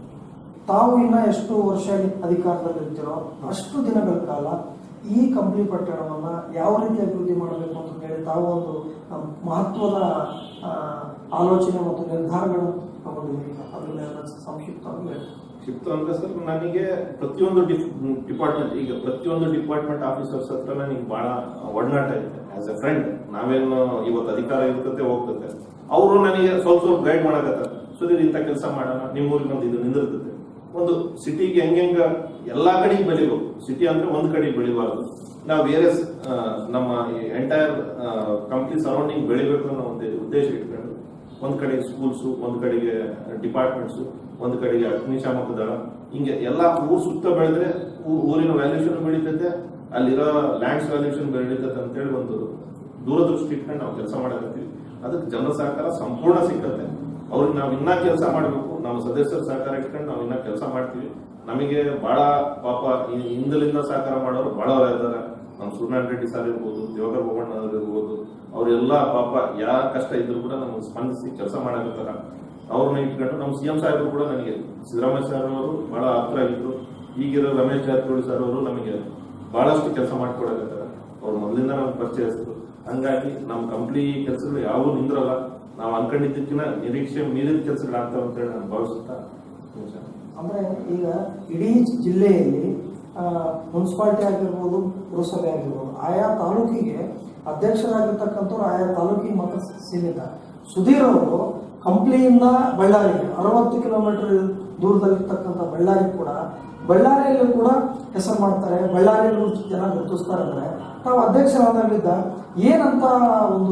ತಾವು ಇನ್ನ ಎಷ್ಟು ವರ್ಷ ಅಧಿಕಾರದಲ್ಲಿ ಇರ್ತೀರೋ ಅಷ್ಟು ದಿನಗಳ ಕಾಲ ಈ ಕಂಪ್ಲಿ ಪಟ್ಟಣವನ್ನ ಯಾವ ರೀತಿ ಅಭಿವೃದ್ಧಿ ಮಾಡಬೇಕು ಅಂತ ಹೇಳಿ ತಾವು ಒಂದು ಆ, ಮಹತ್ವದ ಆ, ಆಲೋಚನೆ ಮತ್ತು ನಿರ್ಧಾರಗಳನ್ನು ತಗೊಂಡಿದ್ದೀರಿ ಅದನ್ನೆಲ್ಲ ಸಂಕ್ಷಿಪ್ತವಾಗಿ ಹೇಳಿ ಶಿಫ್ಟ್ ಅಂದ್ರೆ ಸರ್ ನನಗೆ ಪ್ರತಿಯೊಂದು ಡಿಪಾರ್ಟ್ಮೆಂಟ್ ಈಗ ಪ್ರತಿಯೊಂದು ಡಿಪಾರ್ಟ್ಮೆಂಟ್ ಆಫೀಸರ್ಸ್ ಹತ್ರ ನನಗೆ ಬಹಳ ಒಡನಾಟ ಇದೆ ಆಸ್ ಎ ಫ್ರೆಂಡ್ ನಾವೇನು ಇವತ್ತು ಅಧಿಕಾರ ಇರ್ತತೆ ಹೋಗ್ತತೆ ಅವರು ನನಗೆ ಸ್ವಲ್ಪ ಸ್ವಲ್ಪ ಗೈಡ್ ಮಾಡಕತ್ತಾರೆ ಸುಧೀರ್ ಇಂಥ ಕೆಲಸ ಮಾಡೋಣ ನಿಮ್ಮ ಊರಿಗೆ ಬಂದು ಇದು ನಿಂದಿರ್ತದೆ ಒಂದು ಸಿಟಿಗೆ ಹೆಂಗೆಂಗ ಎಲ್ಲಾ ಕಡೆಗೆ ಬೆಳಿಬೇಕು ಸಿಟಿ ಅಂದ್ರೆ ಒಂದ್ ಕಡೆಗೆ ಬೆಳಿಬಾರ್ದು ನಾವು ಬೇರೆ ಆ, ನಮ್ಮ ಎಂಟೈರ್ ಕಂಪ್ನಿ ಸರೌಂಡಿಂಗ್ ಬೆಳಿಬೇಕು ಅನ್ನೋ ಒಂದು ಉದ್ದೇಶ ಇಟ್ಕೊಂಡು ಒಂದ್ ಕಡೆಗೆ ಸ್ಕೂಲ್ಸ್ ಒಂದ್ ಕಡೆಗೆ ಡಿಪಾರ್ಟ್ಮೆಂಟ್ಸ್ ಒಂದ್ ಕಡೆಗೆ ಅಗ್ನಿಶಾಮಕ ದಳ ಹಿಂಗೆ ಎಲ್ಲಾ ಊರ್ ಸುತ್ತ ಬೆಳೆದ್ರೆ ಊ- ಊರಿನ ವ್ಯಾಲ್ಯೂಷನ್ ಬೆಳೀತೈತೆ ಅಲ್ಲಿರೋ ಲ್ಯಾಂಡ್ಸ್ ವ್ಯಾಲ್ಯೂಷನ್ ಬೆಳೀತೈತೆ ಅಂತೇಳಿ ಒಂದು ದೂರದೃಷ್ಟಿ ಇಟ್ಕೊಂಡು ನಾವು ಕೆಲಸ ಮಾಡಕತ್ತೀವಿ ಅದಕ್ಕೆ ಜನರ ಸಹಕಾರ ಸಂಪೂರ್ಣ ಸಿಕ್ಕತ್ತೆ ಅವ್ರಿಗೆ ನಾವು ಇನ್ನ ಕೆಲಸ ಮಾಡಬೇಕು ನಮ್ಮ ಸದಸ್ಯರ ಸಹಕಾರ ಇಟ್ಕೊಂಡು ನಾವು ಇನ್ನ ಕೆಲಸ ಮಾಡ್ತೀವಿ ನಮಗೆ ಬಹಳ ಪಾಪ ಈ ಹಿಂದಲಿಂದ ಸಹಕಾರ ಮಾಡೋರು ಬಹಳ ಇದ್ದಾರೆ ನಮ್ಮ ಸೂರ್ಯನಾರಾಯಣ ರೆಡ್ಡಿ ಸರ್ ಇರ್ಬೋದು ದೇವಕರ್ ಬೋಮಣ್ಣ ಅವ್ರು ಇರ್ಬೋದು ಅವರೆಲ್ಲ ಪಾಪ ಯಾ ಕಷ್ಟ ಇದ್ರು ಕೂಡ ನಮಗೆ ಸ್ಪಂದಿಸಿ ಕೆಲಸ ಮಾಡಕತ್ತಾರ ಅವ್ರನ್ನ ಇಟ್ಕೊಂಡು ನಮ್ಮ ಸಿಎಂ ಸಾಹೇಬರು ಕೂಡ ನನಗೆ ಸಿದ್ದರಾಮಯ್ಯ ಸರ್ ಅವರು ಬಹಳ ಹತ್ರ ಆಗಿದ್ರು ಈಗಿರೋ ರಮೇಶ್ ಜಾರಕಿಹೊಳಿ ಸರ್ ಅವರು ನಮಗೆ ಬಹಳಷ್ಟು ಕೆಲಸ ಮಾಡ್ಕೊಡಕತ್ತಾರ ಅವ್ರು ಮೊದಲಿಂದ ನಮ್ಗೆ ಪರಿಚಯಿಸಿದ್ರು ಹಂಗಾಗಿ ನಮ್ಮ ಕಂಪ್ನಿ ಕೆಲಸಗಳು ಯಾವೂ ನಿಂದ್ರಲ್ಲ ನಾವು ಅನ್ಕೊಂಡಿದ್ದಕ್ಕಿಂತ ನಿರೀಕ್ಷೆ ಮೀರಿದ ಕೆಲಸಗಳಾಗ್ತಾವ ಅಂತ ಹೇಳಿ ನಾನು ಭಾವಿಸುತ್ತಾ ಮುಗಿಸೋಣ. ಅಂದ್ರೆ ಈಗ ಇಡೀ ಜಿಲ್ಲೆಯಲ್ಲಿ ಮುನ್ಸಿಪಾಲಿಟಿ ಆಗಿರ್ಬೋದು ಪುರಸಭೆ ಆಗಿರ್ಬೋದು ಆಯಾ ತಾಲೂಕಿಗೆ ಅಧ್ಯಕ್ಷರಾಗಿರ್ತಕ್ಕಂಥವ್ರು ಆಯಾ ತಾಲೂಕಿಗೆ ಮಾತ್ರ ಸೀಮಿತ ಸುಧೀರ್ ಅವರು ಕಂಪ್ನಿಯಿಂದ ಬಳ್ಳಾರಿಗೆ ಅರವತ್ತು ಕಿಲೋಮೀಟರ್ ದೂರದಲ್ಲಿರ್ತಕ್ಕಂಥ ಬಳ್ಳಾರಿ ಕೂಡ ಬಳ್ಳಾರಿಯಲ್ಲಿ ಕೂಡ ಹೆಸರು ಮಾಡ್ತಾರೆ ಬಳ್ಳಾರಿಯಲ್ಲೂ ಜನ ಗುರುತಿಸ್ತಾರೆ ಅಂದ್ರೆ ತಾವು ಅಧ್ಯಕ್ಷರಾದಾಗಲಿದ್ದ ಏನಂತ ಒಂದು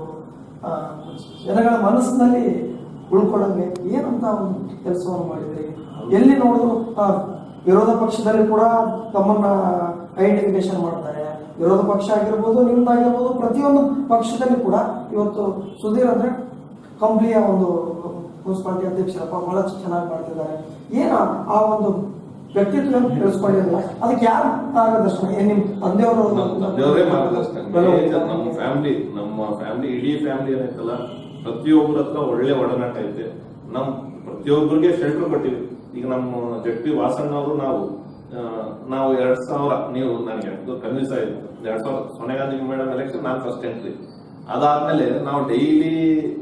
ಆ, ಜನಗಳ ಮನಸ್ಸಿನಲ್ಲಿ ಉಳ್ಕೊಳ್ಳಂಗೆ ಏನಂತ ಒಂದು ಕೆಲಸವನ್ನು ಮಾಡಿದ್ರಿ ಎಲ್ಲಿ ನೋಡಿದ್ರು ಆ, ವಿರೋಧ ಪಕ್ಷದಲ್ಲಿ ಕೂಡ ತಮ್ಮನ್ನ ಐಡೆಂಟಿಫಿಕೇಶನ್ ಮಾಡ್ತಾರೆ ವಿರೋಧ ಪಕ್ಷ ಆಗಿರ್ಬೋದು ನಿಮ್ದಾಗಿರ್ಬೋದು ಪ್ರತಿಯೊಂದು ಪಕ್ಷದಲ್ಲಿ ಕೂಡ ಇವತ್ತು ಸುಧೀರ್ ಅಂದ್ರೆ ಕಂಪ್ನಿಯ ಒಂದು ಮುನ್ಸಿಪಾಲಿಟಿ ಅಧ್ಯಕ್ಷರಪ್ಪ ಬಹಳ ಚೆನ್ನಾಗಿ ಮಾಡ್ತಿದ್ದಾರೆ ಏನು ಆ ಒಂದು ವ್ಯಕ್ತಿತ್ವ ಬೆಳೆಸ್ಕೊಂಡಿರಲಿಲ್ಲ ಅದಕ್ಕೆ ಯಾರು ಮಾರ್ಗದರ್ಶನ ಏನ್ ನಿಮ್ ತಂದೆಯವರು ನಮ್ಮ ದೇವರೇ ಮಾರ್ಗದರ್ಶನ ನಮ್ಮ ಫ್ಯಾಮಿಲಿ ನಮ್ಮ ಫ್ಯಾಮಿಲಿ ಇಡೀ ಫ್ಯಾಮಿಲಿ ಏನೈತಲ್ಲ ಪ್ರತಿಯೊಬ್ಬರ ಹತ್ರ ಒಳ್ಳೆ ಒಡನಾಟ ಐತೆ ನಮ್ ಪ್ರತಿಯೊಬ್ಬರಿಗೆ ಶೆಲ್ಟರ್ ಕೊಟ್ಟಿವಿ ಈಗ ನಮ್ಮ ಜಡ್ ಪಿ ವಾಸಣ್ಣ ಅವರು ನಾವು ಆ, ನಾವು ಎರಡ್ ಸಾವಿರ ನೀವು ನನಗೆ ಕನ್ವಿನ್ಸ್ ಆಯ್ತು ಎರಡ್ ಸಾವಿರ ಸೋನಿಯಾ ಗಾಂಧಿ ಮೇಡಮ್ ಎಲೆಕ್ಷನ್ ನಾನು ಫಸ್ಟ್ ಎಂಟ್ರಿ ಅದಾದ್ಮೇಲೆ ನಾವು daily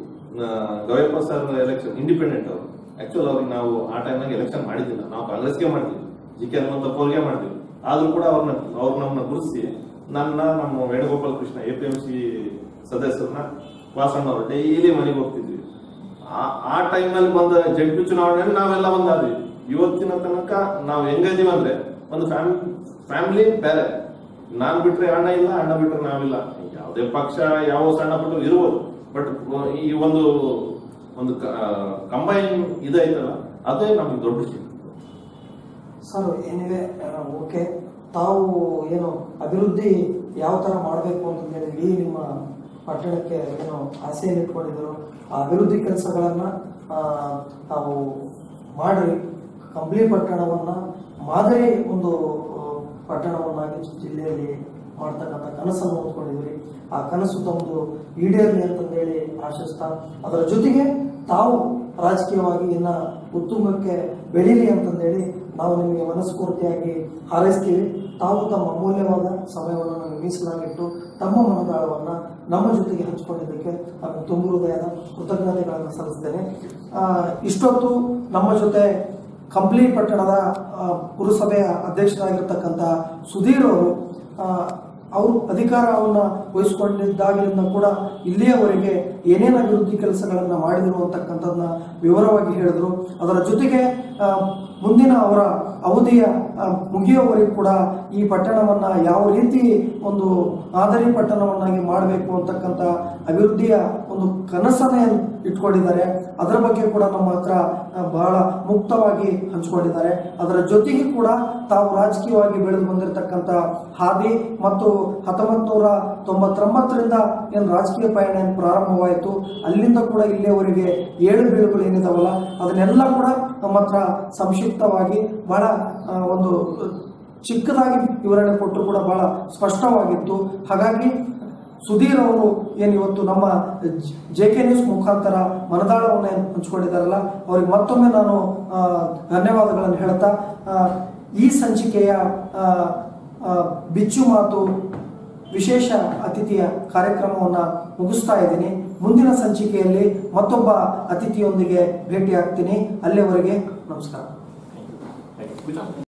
Gaviyappa sir election independent ಅವರು ಆಕ್ಚುಲ್ ಅವ್ರಿಗೆ ನಾವು ಆ ಟೈಮ್ನಾಗ ಎಲೆಕ್ಷನ್ ಮಾಡಿದ್ದಿಲ್ಲ ನಾವು ಕಾಂಗ್ರೆಸ್ಗೆ ಮಾಡ್ತೀವಿ ಜಿ ಕೆ ಹನುಮಂತಪ್ಪ ಅವ್ರಿಗೆ ಮಾಡ್ತೀವಿ ಆದ್ರೂ ಕೂಡ ಅವ್ರನ್ನ ಅವ್ರು ನಮ್ಮನ್ನ ಗುರುತಿಸಿ ನನ್ನ ನಮ್ಮ Venugopal Krishna A P M C ಸದಸ್ಯರನ್ನ ವಾಸಣ್ಣ ಅವರು ಡೈಲಿ ಮನೆಗೆ ಹೋಗ್ತಿದ್ವಿ ಆ- ಆ ಟೈಮ್ ನಲ್ಲಿ ಬಂದ ಜಡ್ಪಿ ಚುನಾವಣೆಯಲ್ಲಿ ನಾವೆಲ್ಲ ಒಂದಾದ್ವಿ ಇವತ್ತಿನ ತನಕ ನಾವು ಹೆಂಗಿದೀವಿ ಅಂದ್ರೆ ಒಂದು ಫ್ಯಾಮಿಲಿ ಫ್ಯಾಮಿಲಿ ಬೇರೆ ನಾನ್ ಬಿಟ್ರೆ ಅಣ್ಣ ಇಲ್ಲ ಅಣ್ಣ ಬಿಟ್ರೆ ನಾವಿಲ್ಲ ಯಾವುದೇ ಪಕ್ಷ ಯಾವ ಸಣ್ಣ ಪುಟ್ಟ ಇರ್ಬೋದು ಬಟ್ ಈ ಒಂದು ಒಂದು ಕಂಬೈನ್ ಇದೈತಲ್ಲ ಅದೇ ನಮ್ಗೆ ದೊಡ್ಡ ಶಕ್ತಿ ಸರ್ ಏನಿದೆ ಓಕೆ ತಾವು ಏನು ಅಭಿವೃದ್ಧಿ ಯಾವ ತರ ಮಾಡಬೇಕು ಅಂತಂದೇಳಿ ಇಡೀ ನಿಮ್ಮ ಪಟ್ಟಣಕ್ಕೆ ಏನು ಆಸೆಯನ್ನು ಇಟ್ಕೊಂಡಿದ್ರು ಆ ಅಭಿವೃದ್ಧಿ ಕೆಲಸಗಳನ್ನ ತಾವು ಮಾಡಿ ಕಂಪ್ಲಿ ಪಟ್ಟಣವನ್ನ ಮಾದರಿ ಒಂದು ಆ, ಪಟ್ಟಣವನ್ನಾಗಿ ಜಿಲ್ಲೆಯಲ್ಲಿ ಮಾಡ್ತಕ್ಕಂಥ ಕನಸನ್ನು ಹೊಂದ್ಕೊಂಡಿದ್ರಿ ಆ ಕನಸು ತಮ್ಮದು ಈಡೇರಲಿ ಅಂತಂದೇಳಿ ಆಶಿಸ್ತಾ ಅದರ ಜೊತೆಗೆ ತಾವು ರಾಜಕೀಯವಾಗಿ ಇನ್ನ ಉತ್ತುಂಗಕ್ಕೆ ಬೆಳೀಲಿ ಅಂತಂದೇಳಿ ನಾವು ನಿಮಗೆ ಮನಸ್ಫೂರ್ತಿಯಾಗಿ ಹಾರೈಸ್ತೀವಿ ತಾವು ತಮ್ಮ ಅಮೂಲ್ಯವಾದ ಸಮಯವನ್ನು ನಮಗೆ ಮೀಸಲಾಗಿಟ್ಟು ತಮ್ಮ ಮನದಾಳವನ್ನ ನಮ್ಮ ಜೊತೆಗೆ ಹಂಚಿಕೊಂಡಿದ್ದಕ್ಕೆ ನಾನು ತುಂಬ ಹೃದಯದ ಕೃತಜ್ಞತೆಗಳನ್ನು ಸಲ್ಲಿಸ್ತೇನೆ ಆ, ಇಷ್ಟೊತ್ತು ನಮ್ಮ ಜೊತೆ ಕಂಪ್ಲಿ ಪಟ್ಟಣದ ಆ, ಪುರಸಭೆಯ ಅಧ್ಯಕ್ಷರಾಗಿರ್ತಕ್ಕಂಥ ಸುಧೀರ್ ಅವರು ಆ, ಅವರು ಅಧಿಕಾರವನ್ನ ವಹಿಸಿಕೊಂಡಿದ್ದಾಗಲಿಂದ ಕೂಡ ಇಲ್ಲಿಯವರೆಗೆ ಏನೇನು ಅಭಿವೃದ್ಧಿ ಕೆಲಸಗಳನ್ನ ಮಾಡಿದರು ಅಂತಕ್ಕಂಥದ್ದನ್ನ ವಿವರವಾಗಿ ಹೇಳಿದ್ರು ಅದರ ಜೊತೆಗೆ ಆ, ಮುಂದಿನ ಅವರ ಅವಧಿಯ ಆ, ಮುಗಿಯುವವರೆಗೂ ಕೂಡ ಈ ಪಟ್ಟಣವನ್ನ ಯಾವ ರೀತಿ ಒಂದು ಮಾದರಿ ಪಟ್ಟಣವನ್ನಾಗಿ ಮಾಡಬೇಕು ಅಂತಕ್ಕಂಥ ಅಭಿವೃದ್ಧಿಯ ಒಂದು ಕನಸನ್ನೇ ಇಟ್ಕೊಂಡಿದ್ದಾರೆ ಅದರ ಬಗ್ಗೆ ಕೂಡ ನಮ್ಮ ಹತ್ರ ಆ, ಬಹಳ ಮುಕ್ತವಾಗಿ ಹಂಚಿಕೊಂಡಿದ್ದಾರೆ ಅದರ ಜೊತೆಗೆ ಕೂಡ ತಾವು ರಾಜಕೀಯವಾಗಿ ಬೆಳೆದು ಬಂದಿರತಕ್ಕಂಥ ಹಾದಿ ಮತ್ತು ಹತ್ತೊಂಬತ್ತು ನೂರ ತೊಂಬತ್ತೊಂಬತ್ತರಿಂದ ಏನು ರಾಜಕೀಯ ಪಯಣ ಏನು ಪ್ರಾರಂಭವಾಯಿತು ಅಲ್ಲಿಂದ ಕೂಡ ಇಲ್ಲಿಯವರೆಗೆ ಏಳು ಬೀಳುಗಳು ಏನಿದಾವಲ್ಲ ಅದನ್ನೆಲ್ಲ ಕೂಡ ನಮ್ಮ ಹತ್ರ ಸಂಕ್ಷಿಪ್ತವಾಗಿ ಬಹಳ ಆ, ಒಂದು ಚಿಕ್ಕದಾಗಿ ವಿವರಣೆ ಕೊಟ್ಟರು ಕೂಡ ಬಹಳ ಸ್ಪಷ್ಟವಾಗಿತ್ತು ಹಾಗಾಗಿ ಸುಧೀರ್ ಅವರು ಏನು ಇವತ್ತು ನಮ್ಮ ಜೆ ಕೆ ನ್ಯೂಸ್ ಮುಖಾಂತರ ಮನದಾಳವನ್ನು ಏನು ಹಂಚಿಕೊಂಡಿದ್ದಾರಲ್ಲ ಅವ್ರಿಗೆ ಮತ್ತೊಮ್ಮೆ ನಾನು ಆ, ಧನ್ಯವಾದಗಳನ್ನು ಹೇಳ್ತಾ ಆ, ಈ ಸಂಚಿಕೆಯ ಆ, ಆ, ಬಿಚ್ಚು ಮಾತು ವಿಶೇಷ ಅತಿಥಿಯ ಕಾರ್ಯಕ್ರಮವನ್ನು ಮುಗಿಸ್ತಾ ಇದ್ದೀನಿ ಮುಂದಿನ ಸಂಚಿಕೆಯಲ್ಲಿ ಮತ್ತೊಬ್ಬ ಅತಿಥಿಯೊಂದಿಗೆ ಭೇಟಿ ಆಗ್ತೀನಿ ಅಲ್ಲಿಯವರೆಗೆ ನಮಸ್ಕಾರ Thank you.